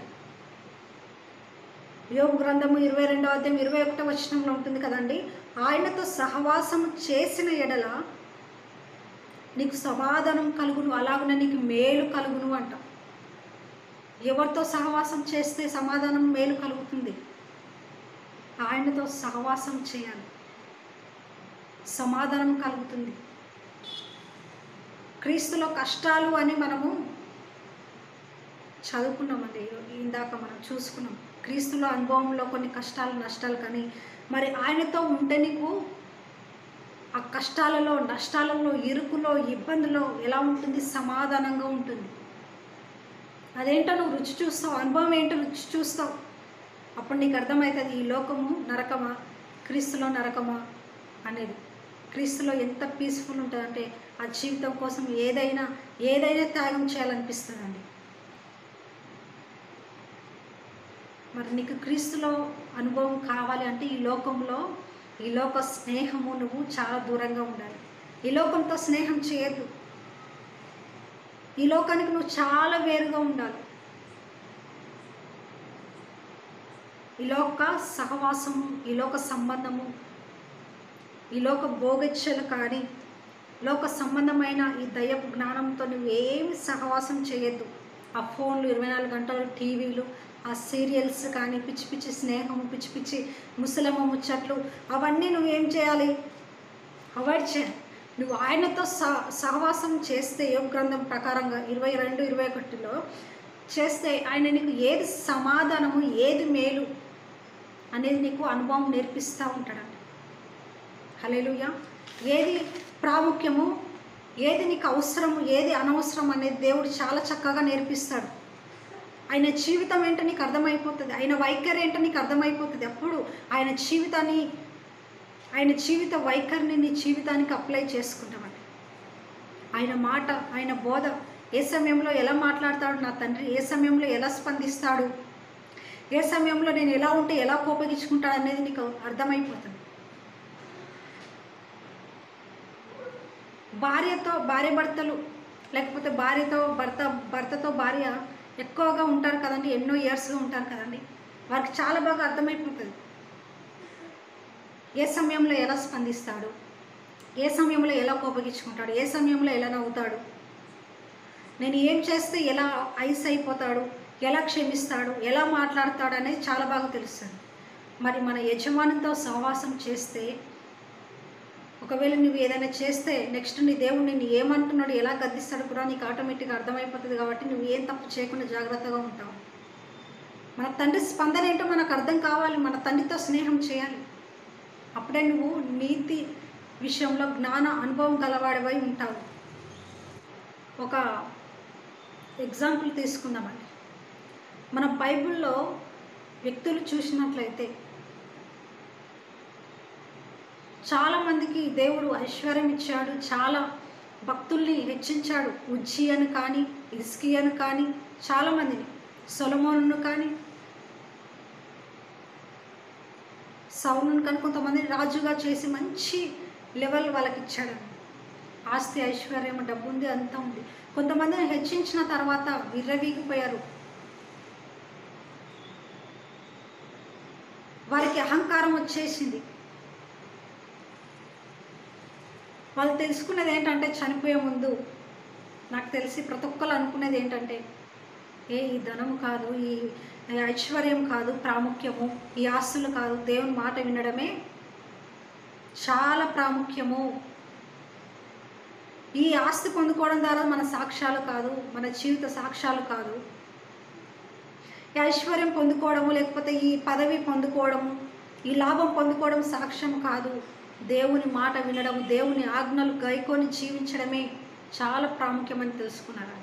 యోగ గ్రంథము ఇరవై రెండవ అధ్యాయం ఇరవై ఒకటో వచనంలో ఉంటుంది కదండి ఆయనతో సహవాసం చేసిన ఎడల నీకు సమాధానం కలుగును అలాగున నీకు మేలు కలుగును అంట ఎవరితో సహవాసం చేస్తే సమాధానం మేలు కలుగుతుంది ఆయనతో సహవాసం చేయాలి సమాధానం కలుగుతుంది క్రీస్తులో కష్టాలు అని మనము చదువుకున్నామండి ఇందాక మనం చూసుకున్నాం క్రీస్తులో అనుభవంలో కొన్ని కష్టాలు నష్టాలు కానీ మరి ఆయనతో ఉంటే నీకు ఆ కష్టాలలో నష్టాలలో ఇరుకులో ఇబ్బందులో ఎలా ఉంటుంది సమాధానంగా ఉంటుంది అదేంటో నువ్వు రుచి చూస్తావు అనుభవం ఏంటో రుచి చూస్తావు అప్పుడు నీకు అర్థమవుతుంది ఈ లోకము నరకమా క్రీస్తులో నరకమా అనేది క్రీస్తులో ఎంత పీస్ఫుల్ ఉంటుందంటే ఆ జీవితం కోసం ఏదైనా ఏదైనా త్యాగం చేయాలనిపిస్తుందండి మరి నీకు క్రీస్తులో అనుభవం కావాలి అంటే ఈ లోకంలో ఈ లోక స్నేహము నువ్వు చాలా దూరంగా ఉండాలి ఈ లోకంతో స్నేహం చేయొద్దు ఈ లోకానికి నువ్వు చాలా వేరుగా ఉండాలి ఈ లోక సహవాసము ఈ లోక సంబంధము ఈ లోక భోగచ్చలు కానీ లోక సంబంధమైన ఈ దయ్యపు జ్ఞానంతో నువ్వు ఏమి సహవాసం చేయొద్దు ఆ ఫోన్లు ఇరవై నాలుగు గంటలు టీవీలు ఆ సీరియల్స్ కానీ పిచ్చి పిచ్చి స్నేహము పిచ్చి పిచ్చి ముసలమ్మ ముచ్చట్లు అవన్నీ నువ్వేం చేయాలి అవాయిడ్ చేయాలి నువ్వు ఆయనతో సహ సహవాసం చేస్తే యోగ గ్రంథం ప్రకారంగా ఇరవై రెండు ఇరవై ఒకటిలో చేస్తే ఆయన నీకు ఏది సమాధానము ఏది మేలు అనేది నీకు అనుభవం నేర్పిస్తూ ఉంటాడంట హలేలుయ ఏది ప్రాముఖ్యము ఏది నీకు అవసరము ఏది అనవసరం అనేది దేవుడు చాలా చక్కగా నేర్పిస్తాడు ఆయన జీవితం ఏంటో నీకు అర్థమైపోతుంది ఆయన వైఖరి ఏంటో నీకు అర్థమైపోతుంది అప్పుడు ఆయన జీవితాన్ని ఆయన జీవిత వైఖరిని నీ జీవితానికి అప్లై చేసుకుంటామండి ఆయన మాట ఆయన బోధ ఏ సమయంలో ఎలా మాట్లాడతాడు నా తండ్రి ఏ సమయంలో ఎలా స్పందిస్తాడు ఏ సమయంలో నేను ఎలా ఉంటే ఎలా కోపగించుకుంటాను అనేది నీకు అర్థమైపోతుంది భార్యతో భార్య భర్తలు లేకపోతే భార్యతో భర్త భర్తతో భార్య ఎక్కువగా ఉంటారు కదండి ఎన్నో ఇయర్స్గా ఉంటారు కదండి వారికి చాలా బాగా అర్థమైపోతుంది ఏ సమయంలో ఎలా స్పందిస్తాడు ఏ సమయంలో ఎలా కోపగించుకుంటాడు ఏ సమయంలో ఎలా నవ్వుతాడు నేను ఏం చేస్తే ఎలా ఐస్ అయిపోతాడు ఎలా క్షమిస్తాడు ఎలా మాట్లాడతాడు అనేది చాలా బాగా తెలుస్తుంది మరి మన యజమానితో సహవాసం చేస్తే ఒకవేళ నువ్వు ఏదైనా చేస్తే నెక్స్ట్ నీ దేవుడు నిన్ను ఏమంటున్నాడు ఎలా గద్దిస్తాడు కూడా నీకు ఆటోమేటిక్గా అర్థమైపోతుంది కాబట్టి నువ్వు ఏం తప్పు చేయకుండా జాగ్రత్తగా ఉంటావు మన తండ్రి స్పందన ఏంటో మనకు అర్థం కావాలి మన తండ్రితో స్నేహం చేయాలి అప్పుడే నువ్వు నీతి విషయంలో జ్ఞాన అనుభవం గలవాడివై ఉంటావు ఒక ఎగ్జాంపుల్ తీసుకుందామండి మన బైబిల్లో వ్యక్తులు చూసినట్లయితే చాలామందికి దేవుడు ఐశ్వర్యం ఇచ్చాడు చాలా భక్తుల్ని హెచ్చించాడు ఉజ్జి అని కానీ ఇస్కి అని కానీ చాలామందిని సొలమోను కానీ సౌలును కానీ కొంతమందిని రాజుగా చేసి మంచి లెవెల్ వాళ్ళకి ఇచ్చాడు ఆస్తి ఐశ్వర్యం డబ్బు ఉంది అంతా ఉంది కొంతమందిని హెచ్చించిన తర్వాత విర్రవీగిపోయారు వారికి అహంకారం వచ్చేసింది వాళ్ళు తెలుసుకునేది ఏంటంటే చనిపోయే ముందు నాకు తెలిసి ప్రతి ఒక్కరు అనుకునేది ఏంటంటే ఏ ఈ ధనము కాదు ఈ ఈ ఐశ్వర్యం కాదు ప్రాముఖ్యము ఈ ఆస్తులు కాదు దేవుని మాట వినడమే చాలా ప్రాముఖ్యము ఈ ఆస్తి పొందుకోవడం ద్వారా మన సాక్ష్యాలు కాదు మన జీవిత సాక్ష్యాలు కాదు ఈ ఐశ్వర్యం పొందుకోవడము లేకపోతే ఈ పదవి పొందుకోవడము ఈ లాభం పొందుకోవడం సాక్ష్యం కాదు దేవుని మాట వినడం దేవుని ఆజ్ఞలు గైకొని జీవించడమే చాలా ప్రాముఖ్యమని తెలుసుకున్నారండి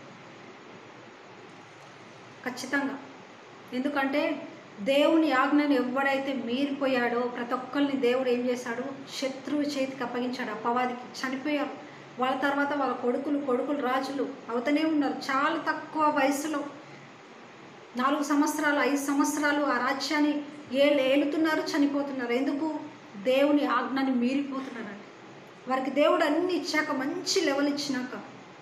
ఖచ్చితంగా ఎందుకంటే దేవుని ఆజ్ఞను ఎవడైతే మీరిపోయాడో ప్రతి ఒక్కరిని దేవుడు ఏం చేశాడు శత్రువు చేతికి అప్పగించాడు అపవాదికి చనిపోయారు వాళ్ళ తర్వాత వాళ్ళ కొడుకులు కొడుకులు రాజులు అవుతూనే ఉన్నారు చాలా తక్కువ వయసులో నాలుగు సంవత్సరాలు ఐదు సంవత్సరాలు ఆ రాజ్యాన్ని ఏ ఏలుతున్నారు చనిపోతున్నారు ఎందుకు దేవుని ఆజ్ఞని మీరిపోతున్నారండి వారికి దేవుడు అన్ని ఇచ్చాక మంచి లెవెల్ ఇచ్చినాక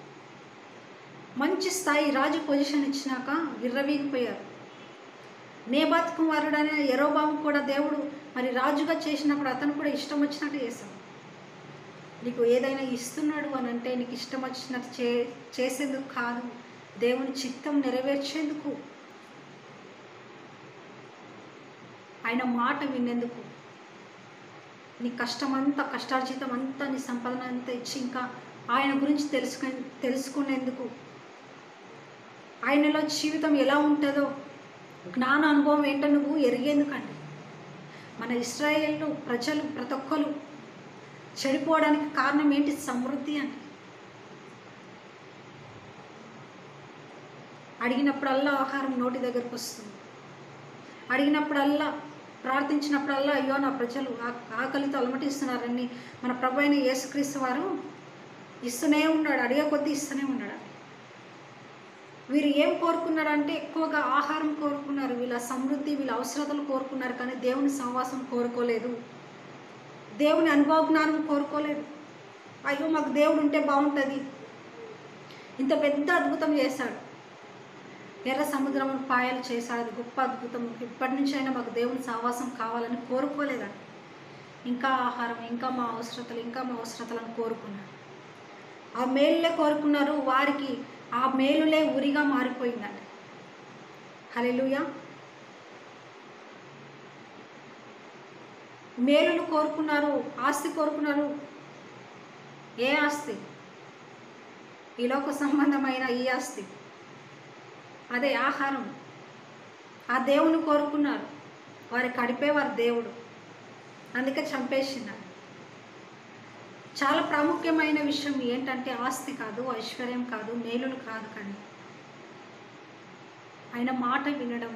మంచి స్థాయి రాజు పొజిషన్ ఇచ్చినాక విర్రవీగిపోయారు నేబాత్ కుమారుడైన ఎరోబాము కూడా దేవుడు మరి రాజుగా చేసినప్పుడు అతను కూడా ఇష్టం వచ్చినట్టు చేశాడు నీకు ఏదైనా ఇస్తున్నాడు అని అంటే నీకు ఇష్టం వచ్చినట్టు చే చేసేందుకు కాదు దేవుని చిత్తం నెరవేర్చేందుకు ఆయన మాట వినేందుకు నీ కష్టమంతా కష్టార్జితం అంతా నీ సంపాదన అంతా ఇచ్చి ఇంకా ఆయన గురించి తెలుసుకు తెలుసుకునేందుకు ఆయనలో జీవితం ఎలా ఉంటుందో జ్ఞాన అనుభవం ఏంటో నువ్వు ఎరిగేందుకండి మన ఇస్రాయేళ్ళు ప్రజలు ప్రతి ఒక్కరు చెడిపోవడానికి కారణం ఏంటి సమృద్ధి అండి అడిగినప్పుడల్లా ఆహారం నోటి దగ్గరకు వస్తుంది అడిగినప్పుడల్లా ప్రార్థించినప్పుడల్లా అయ్యో నా ప్రజలు ఆ- ఆకలితో అలమటిస్తున్నారని మన ప్రభు అయిన యేసుక్రీస్తు వారు ఇస్తూనే ఉన్నాడు అడిగే కొద్దీ ఇస్తూనే ఉన్నాడు వీరు ఏం కోరుకున్నారంటే ఎక్కువగా ఆహారం కోరుకున్నారు వీళ్ళ సమృద్ధి వీళ్ళ అవసరతలు కోరుకున్నారు కానీ దేవుని సహవాసం కోరుకోలేదు దేవుని అనుభవ జ్ఞానం కోరుకోలేదు అయ్యో మాకు దేవుడు ఉంటే బాగుంటుంది ఇంత పెద్ద అద్భుతం చేశాడు ఎర్ర సముద్రం పాయలు చేశాడు అది గొప్ప అద్భుతం ఇప్పటి నుంచి అయినా మాకు దేవుని సహవాసం కావాలని కోరుకోలేదండి ఇంకా ఆహారం ఇంకా మా అవసరతలు ఇంకా మా అవసరతలను కోరుకున్నారు ఆ మేలులే కోరుకున్నారు వారికి ఆ మేలులే ఉరిగా మారిపోయిందండి హల్లెలూయా మేలులు కోరుకున్నారు ఆస్తి కోరుకున్నారు ఏ ఆస్తి ఈ లోక సంబంధమైన ఈ ఆస్తి అదే ఆహారం ఆ దేవుని కోరుకున్నారు వారి కడిపే వారి దేవుడు అందుకే చంపేసినారు చాలా ప్రాముఖ్యమైన విషయం ఏంటంటే ఆస్తి కాదు ఐశ్వర్యం కాదు మేలులు కాదు కానీ ఆయన మాట వినడం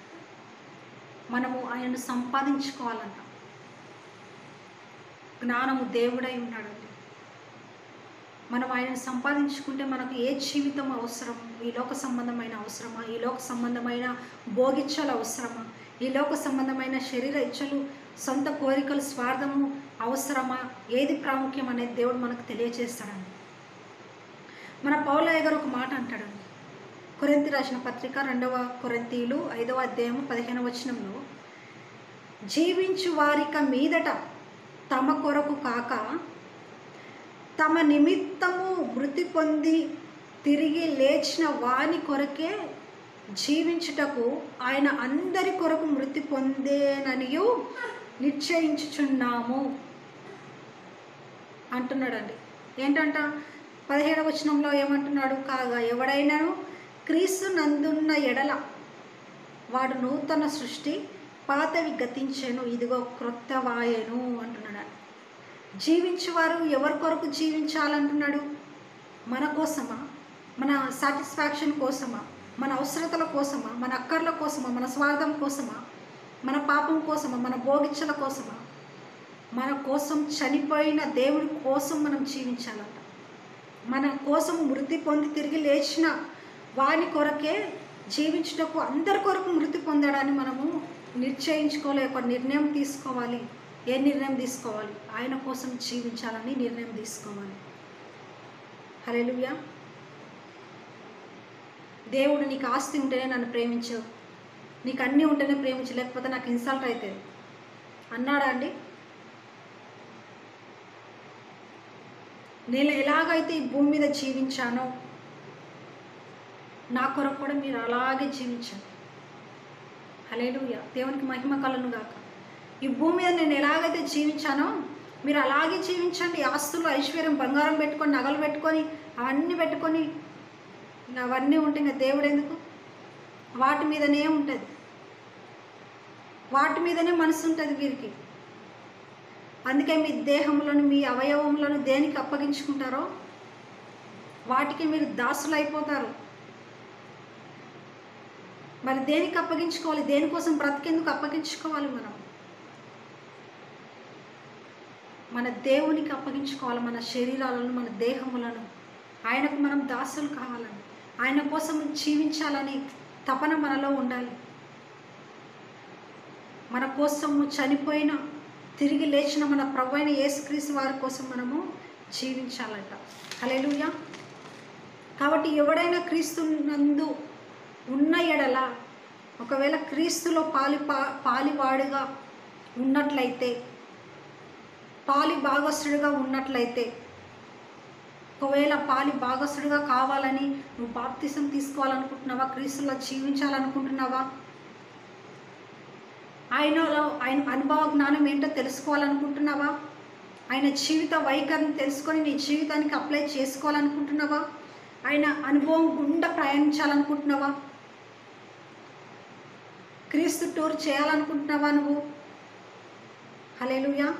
మనము ఆయనను సంపాదించుకోవాలంట జ్ఞానము దేవుడై ఉన్నాడండి మనం ఆయనను సంపాదించుకుంటే మనకు ఏ జీవితం అవసరం ఈ లోక సంబంధమైన అవసరమా ఈ లోక సంబంధమైన భోగిచ్చలు అవసరమా ఈ లోక సంబంధమైన శరీర ఇచ్చలు సొంత కోరికలు స్వార్థము అవసరమా ఏది ప్రాముఖ్యం అనేది దేవుడు మనకు తెలియజేస్తాడండి మన పౌలయ్య గారు ఒక మాట అంటాడండి కొరింతి రాసిన పత్రిక రెండవ కొరింతీలు ఐదవ అధ్యాయము పదిహేనవ వచనంలో జీవించు వారిక మీదట తమ కొరకు కాక తమ నిమిత్తము మృతి పొంది తిరిగి లేచిన వాని కొరకే జీవించుటకు ఆయన అందరి కొరకు మృతి పొందేననియు నిశ్చయించుచున్నాము అంటున్నాడండి ఏంటంట పదిహేడవ వచనంలో ఏమంటున్నాడు కాగా ఎవడైనాను క్రీస్తు నందున్న ఎడల వాడు నూతన సృష్టి పాతవి గతించెను ఇదిగో క్రొత్త వాయను అంటున్నాడు జీవించేవారు ఎవరి కొరకు జీవించాలంటున్నాడు మన కోసమా మన సాటిస్ఫాక్షన్ కోసమా మన అవసరతల కోసమా మన అక్కర్ల కోసమా మన స్వార్థం కోసమా మన పాపం కోసమా మన భోగిచ్చల కోసమా మన కోసం చనిపోయిన దేవుడి కోసం మనం జీవించాలంట మన కోసం మృతి పొంది తిరిగి లేచిన వాని కొరకే జీవించుటకు అందరి కొరకు మృతి పొందడాన్ని మనము నిశ్చయించుకోవాలి ఒక నిర్ణయం తీసుకోవాలి ఏ నిర్ణయం తీసుకోవాలి ఆయన కోసం జీవించాలని నిర్ణయం తీసుకోవాలి హల్లెలూయా దేవుడు నీకు ఆస్తి ఉంటేనే నన్ను ప్రేమించవు నీకు అన్నీ ఉంటేనే ప్రేమించు లేకపోతే నాకు ఇన్సల్ట్ అవుతుంది అన్నాడా అండి నేను ఎలాగైతే ఈ భూమి మీద జీవించానో నా కొరకు కూడా మీరు అలాగే జీవించండి హలేలుయ దేవునికి మహిమ కలను గాక ఈ భూమి మీద నేను ఎలాగైతే జీవించానో మీరు అలాగే జీవించండి ఆస్తులు ఐశ్వర్యం బంగారం పెట్టుకొని నగలు పెట్టుకొని అవన్నీ పెట్టుకొని ఇంకా అవన్నీ ఉంటే ఇంకా దేవుడు ఎందుకు వాటి మీదనే ఉంటుంది వాటి మీదనే మనసు ఉంటుంది వీరికి అందుకే మీ దేహంలోని మీ అవయవములను దేనికి అప్పగించుకుంటారో వాటికి మీరు దాసులు అయిపోతారు మరి దేనికి అప్పగించుకోవాలి దేనికోసం బ్రతికేందుకు అప్పగించుకోవాలి మనం మన దేవునికి అప్పగించుకోవాలి మన శరీరాలను మన దేహములను ఆయనకు మనం దాసులు కావాలని ఆయన కోసం జీవించాలని తపన మనలో ఉండాలి మన కోసము చనిపోయిన తిరిగి లేచిన మన ప్రభు అయిన యేసుక్రీస్తు వారి కోసం మనము జీవించాలంట హల్లెలూయా కాబట్టి ఎవడైనా క్రీస్తు నందు ఉన్న ఎడల ఒకవేళ క్రీస్తులో పాలి పా పాలివాడుగా ఉన్నట్లయితే పాలి భాగస్థుడిగా ఉన్నట్లయితే ఒకవేళ పాలి భాగస్థుడిగా కావాలని నువ్వు బాప్తిసం తీసుకోవాలనుకుంటున్నావా క్రీస్తులో జీవించాలనుకుంటున్నావా ఆయనలో ఆయన అనుభవ జ్ఞానం ఏంటో తెలుసుకోవాలనుకుంటున్నావా ఆయన జీవిత వైఖరిని తెలుసుకొని నీ జీవితానికి అప్లై చేసుకోవాలనుకుంటున్నావా ఆయన అనుభవం గుండా ప్రయాణించాలనుకుంటున్నావా క్రీస్తు టూర్ చేయాలనుకుంటున్నావా నువ్వు హలేలుయా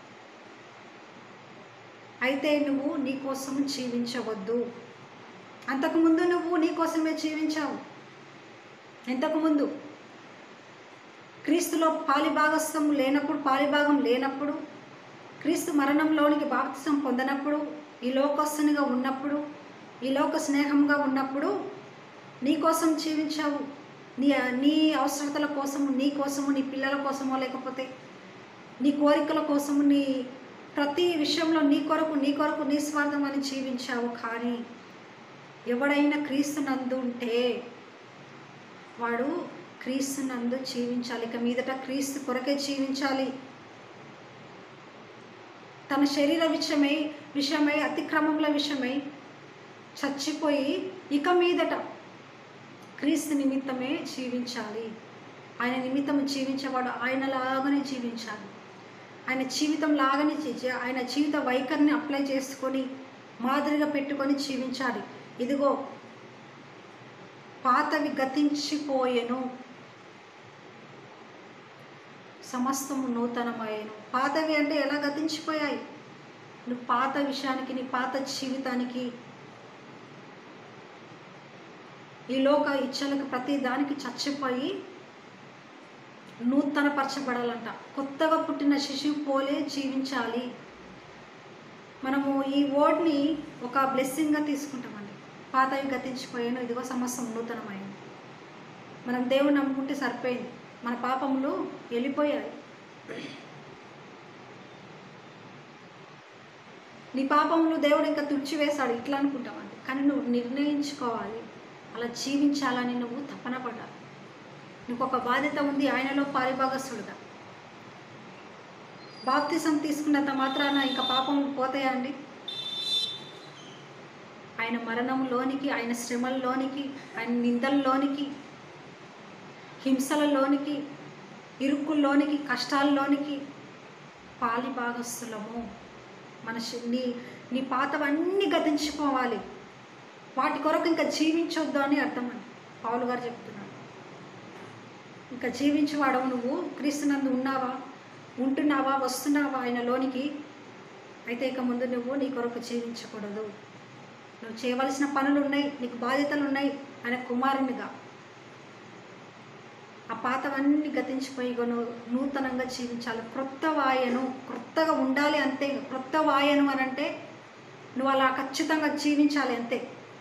అయితే నువ్వు నీ కోసం జీవించవద్దు అంతకుముందు నువ్వు నీ కోసమే జీవించావు ఇంతకుముందు క్రీస్తులో పాలిభాగస్థం లేనప్పుడు పాలిభాగం లేనప్పుడు క్రీస్తు మరణంలోనికి బాప్తిసం పొందనప్పుడు ఈ లోకస్తునిగా ఉన్నప్పుడు ఈ లోక స్నేహంగా ఉన్నప్పుడు నీ కోసం జీవించావు నీ నీ అవసరతల కోసము నీ కోసము నీ పిల్లల కోసమో లేకపోతే నీ కోరికల కోసము నీ ప్రతి విషయంలో నీ కొరకు నీ కొరకు నీ స్వార్థం అని జీవించావు కానీ ఎవడైనా క్రీస్తు నందు ఉంటే వాడు క్రీస్తు నందు జీవించాలి ఇక మీదట క్రీస్తు కొరకే జీవించాలి తన శరీర విషయమై విషయమై అతిక్రమముల విషయమై చచ్చిపోయి ఇక మీదట క్రీస్తు నిమిత్తమే జీవించాలి ఆయన నిమిత్తం జీవించేవాడు ఆయనలాగానే జీవించాలి ఆయన జీవితం లాగానే చేసి ఆయన జీవిత వైఖరిని అప్లై చేసుకొని మాదిరిగా పెట్టుకొని జీవించాలి ఇదిగో పాతవి గతించిపోయెను సమస్తము నూతనమయ్యను పాతవి అంటే ఎలా గతించిపోయాయి నువ్వు పాత విషయానికి నీ పాత జీవితానికి ఈ లోక ఇచ్చలకు ప్రతి దానికి చచ్చిపోయి నూతనపరచబడాలంట కొత్తగా పుట్టిన శిశువు పోలే జీవించాలి మనము ఈ వర్డ్ని ఒక బ్లెస్సింగ్గా తీసుకుంటామండి పాతవి గతించిపోయాను ఇదిగో సమస్తం నూతనమైంది మనం దేవుని నమ్ముకుంటే సరిపోయింది మన పాపములు వెళ్ళిపోయాయి నీ పాపములు దేవుడు ఇంకా తుడిచివేశాడు ఇట్లా అనుకుంటామండి కానీ నువ్వు నిర్ణయించుకోవాలి అలా జీవించాలని నువ్వు తపన పడాలి నీకు ఒక బాధ్యత ఉంది ఆయనలో పారిభాగస్తుడుగా బాప్తిసం తీసుకున్నంత మాత్రాన ఇంకా పాపములు పోతాయా అండి ఆయన మరణంలోనికి ఆయన శ్రమల్లోనికి ఆయన నిందల్లోనికి హింసలలోనికి ఇరుక్కుల్లోనికి కష్టాల్లోనికి పాలి భాగస్థులము మన శ- నీ నీ పాతవన్నీ గతించిపోవాలి వాటి కొరకు ఇంకా జీవించొద్దు అని అర్థం అండి పౌలు గారు చెప్తున్నాడు ఇంకా జీవించేవాడవు నువ్వు క్రీస్తునందు ఉన్నావా ఉంటున్నావా వస్తున్నావా ఆయనలోనికి అయితే ఇక ముందు నువ్వు నీ కొరకు జీవించకూడదు నువ్వు చేయవలసిన పనులు ఉన్నాయి నీకు బాధ్యతలు ఉన్నాయి ఆయన కుమారునిగా ఆ పాతవన్నీ గతించిపోయి ఇగో నువ్వు నూతనంగా జీవించాలి క్రొత్త వాయను క్రొత్తగా ఉండాలి అంతే క్రొత్త వాయను అని అంటే నువ్వు అలా ఖచ్చితంగా జీవించాలి అంతే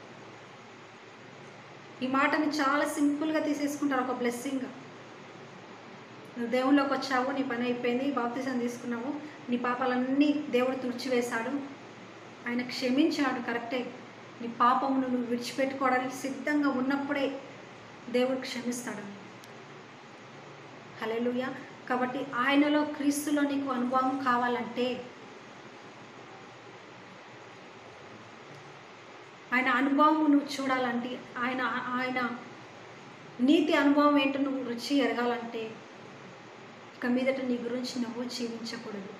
ఈ మాటని చాలా సింపుల్గా తీసేసుకుంటారు ఒక బ్లెస్సింగ్గా నువ్వు దేవుళ్ళలోకి వచ్చావు నీ పని అయిపోయింది బాప్తిజం తీసుకున్నావు నీ పాపాలన్నీ దేవుడు తుడిచివేశాడు ఆయన క్షమించాడు కరెక్టే నీ పాపమును నువ్వు విడిచిపెట్టుకోవడానికి సిద్ధంగా ఉన్నప్పుడే దేవుడు క్షమిస్తాడు హల్లెలూయా కాబట్టి ఆయనలో క్రీస్తులో నీకు అనుభవం కావాలంటే ఆయన అనుభవం నువ్వు చూడాలంటే ఆయన ఆయన నీతి అనుభవం ఏంటో నువ్వు రుచి ఎరగాలంటే ఇక మీదట నీ గురించి నువ్వు జీవించకూడదు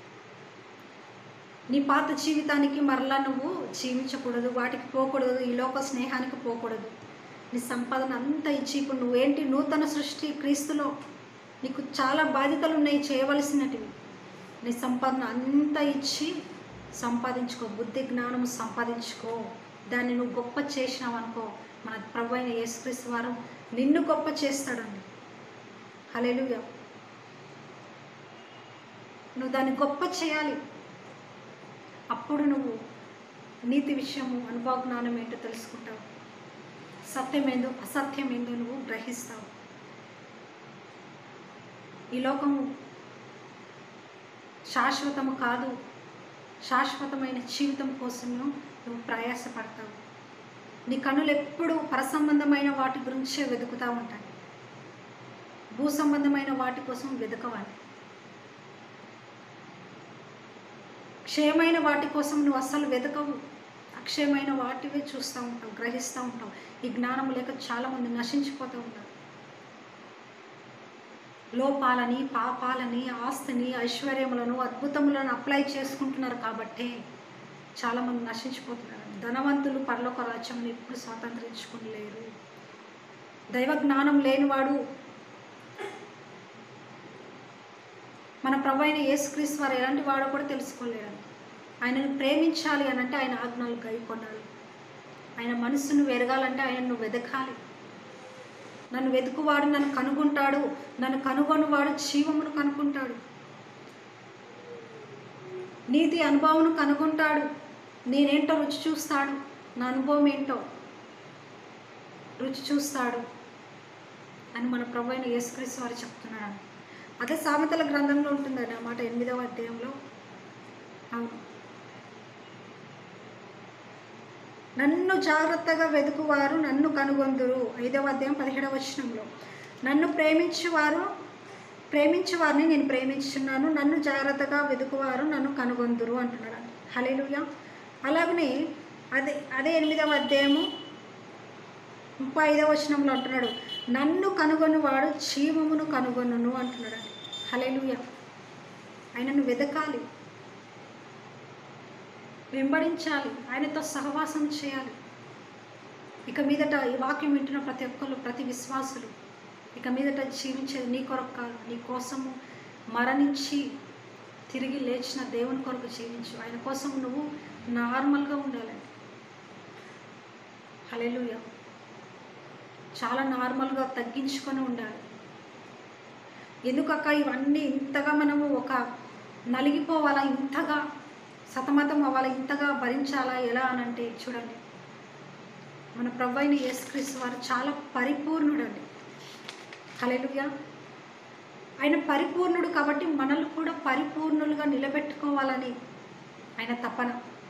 నీ పాత జీవితానికి మరలా నువ్వు జీవించకూడదు వాటికి పోకూడదు ఈ లోక స్నేహానికి పోకూడదు నీ సంపాదన అంతా ఇచ్చి ఇప్పుడు నువ్వేంటి నూతన సృష్టి క్రీస్తులో నీకు చాలా బాధ్యతలు ఉన్నాయి చేయవలసినటివి నీ సంపాదన అంతా ఇచ్చి సంపాదించుకో బుద్ధి జ్ఞానం సంపాదించుకో దాన్ని నువ్వు గొప్ప చేసినావు అనుకో మన ప్రభు అయిన యేసుక్రీస్తు వారు నిన్ను గొప్ప చేస్తాడండి హల్లెలూయా నువ్వు దాన్ని గొప్ప చేయాలి అప్పుడు నువ్వు నీతి విషయము అనుభవ జ్ఞానం ఏంటో తెలుసుకుంటావు సత్యమేందో అసత్యమేందో నువ్వు గ్రహిస్తావు ఈ లోకము శాశ్వతము కాదు శాశ్వతమైన జీవితం కోసం నువ్వు ప్రయాసపడతావు నీ కనులు ఎప్పుడు పరసంబంధమైన వాటి గురించే వెతుకుతూ ఉంటాయి భూ సంబంధమైన వాటి కోసం వెతకవాలి క్షయమైన వాటి కోసం నువ్వు అస్సలు వెతకవు అక్షయమైన వాటివే చూస్తూ ఉంటావు గ్రహిస్తూ ఉంటావు ఈ జ్ఞానం లేక చాలామంది నశించిపోతూ ఉంటారు లోపాలని పాపాలని ఆస్తిని ఐశ్వర్యములను అద్భుతములను అప్లై చేసుకుంటున్నారు కాబట్టే చాలామంది నశించిపోతున్నారు ధనవంతులు పరలోక రాజ్యం ఎప్పుడు స్వాతంత్రించుకునలేరు దైవ జ్ఞానం లేనివాడు మన ప్రభు అయిన యేసుక్రీస్తు వారు ఎలాంటి వాడో కూడా తెలుసుకోలేడు ఆయనను ప్రేమించాలి అని అంటే ఆయన ఆజ్ఞలు గైకొనాలి ఆయన మనసును వెరగాలంటే ఆయనను వెదకాలి నన్ను వెతుకువాడు నన్ను కనుగొంటాడు నన్ను కనుగొనివాడు జీవమును కనుక్కుంటాడు నీతి అనుభవమును కనుగొంటాడు నేనేంటో రుచి చూస్తాడు నా అనుభవం ఏంటో రుచి చూస్తాడు అని మన ప్రభు అయిన యేసుక్రీస్తు వారు చెప్తున్నాడు అదే సామెతల గ్రంథంలో ఉంటుందండి ఆ మాట ఎనిమిదవ అధ్యాయంలో అవును నన్ను జాగ్రత్తగా వెతుకువారు నన్ను కనుగొందురు ఐదవ అధ్యాయం పదిహేడవ వచనంలో నన్ను ప్రేమించువారు ప్రేమించువారిని నేను ప్రేమించున్నాను నన్ను జాగ్రత్తగా వెతుకువారు నన్ను కనుగొందురు అంటున్నాడు హలేలుయ అలాగనే అదే అదే ఎనిమిదవ అధ్యాయము ముప్పై ఐదవ వచనంలో అంటున్నాడు నన్ను కనుగొనివాడు జీవమును కనుగొనును అంటున్నాడు హలేలుయ ఆయనను వెతకాలి వెంబడించాలి ఆయనతో సహవాసం చేయాలి ఇక మీదట ఈ వాక్యం వింటున్న ప్రతి ఒక్కరు ప్రతి విశ్వాసులు ఇక మీదట జీవించేది నీ కొరకు కాదు నీ కోసము మరణించి తిరిగి లేచిన దేవుని కొరకు జీవించు ఆయన కోసం నువ్వు నార్మల్గా ఉండాలి హలెలుయ చాలా నార్మల్గా తగ్గించుకొని ఉండాలి ఎందుకక్క ఇవన్నీ ఇంతగా మనము ఒక నలిగిపోవాలా ఇంతగా సతమతం అవ్వాలి ఇంతగా భరించాలా ఎలా అని అంటే చూడండి మన ప్రభు అయిన యేసుక్రీస్తు వారు చాలా పరిపూర్ణుడండి హల్లెలూయా ఆయన పరిపూర్ణుడు కాబట్టి మనల్ని కూడా పరిపూర్ణులుగా నిలబెట్టుకోవాలని ఆయన తపన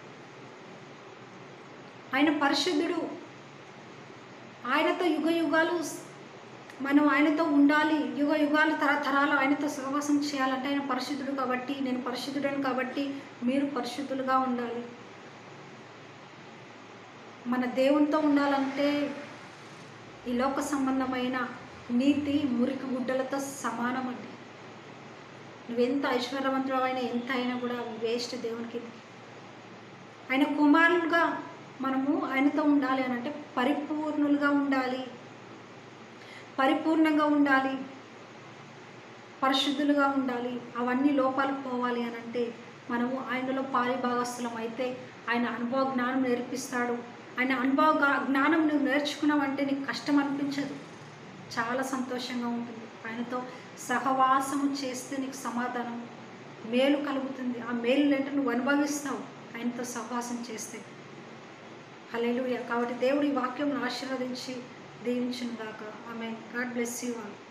ఆయన పరిశుద్ధుడు ఆయనతో యుగ యుగాలు మనం ఆయనతో ఉండాలి యుగ యుగాలు తరతరాలు ఆయనతో సహవాసం చేయాలంటే ఆయన పరిశుద్ధుడు కాబట్టి నేను పరిశుద్ధుడని కాబట్టి మీరు పరిశుద్ధులుగా ఉండాలి మన దేవునితో ఉండాలంటే ఈ లోక సంబంధమైన నీతి మురికి గుడ్డలతో సమానం అండి నువ్వెంత ఐశ్వర్యవంతుడు అయినా ఎంత అయినా కూడా అవి వేస్ట్ దేవునికి ఆయన కుమారులుగా మనము ఆయనతో ఉండాలి అని అంటే పరిపూర్ణులుగా ఉండాలి పరిపూర్ణంగా ఉండాలి పరిశుద్ధులుగా ఉండాలి అవన్నీ లోపాలు పోవాలి అని అంటే మనము ఆయనలో పారిభాగస్థులం అయితే ఆయన అనుభవ జ్ఞానం నేర్పిస్తాడు ఆయన అనుభవ గా- జ్ఞానం నువ్వు నేర్చుకున్నావంటే నీకు కష్టం అనిపించదు చాలా సంతోషంగా ఉంటుంది ఆయనతో సహవాసము చేస్తే నీకు సమాధానం మేలు కలుగుతుంది ఆ మేలు ఏంటో నువ్వు అనుభవిస్తావు ఆయనతో సహవాసం చేస్తే హల్లెలూయా కాబట్టి దేవుడి వాక్యం ఆశీర్వదించి దీవించును గాక ఆమె గాడ్ బ్లెస్ యూ ఆల్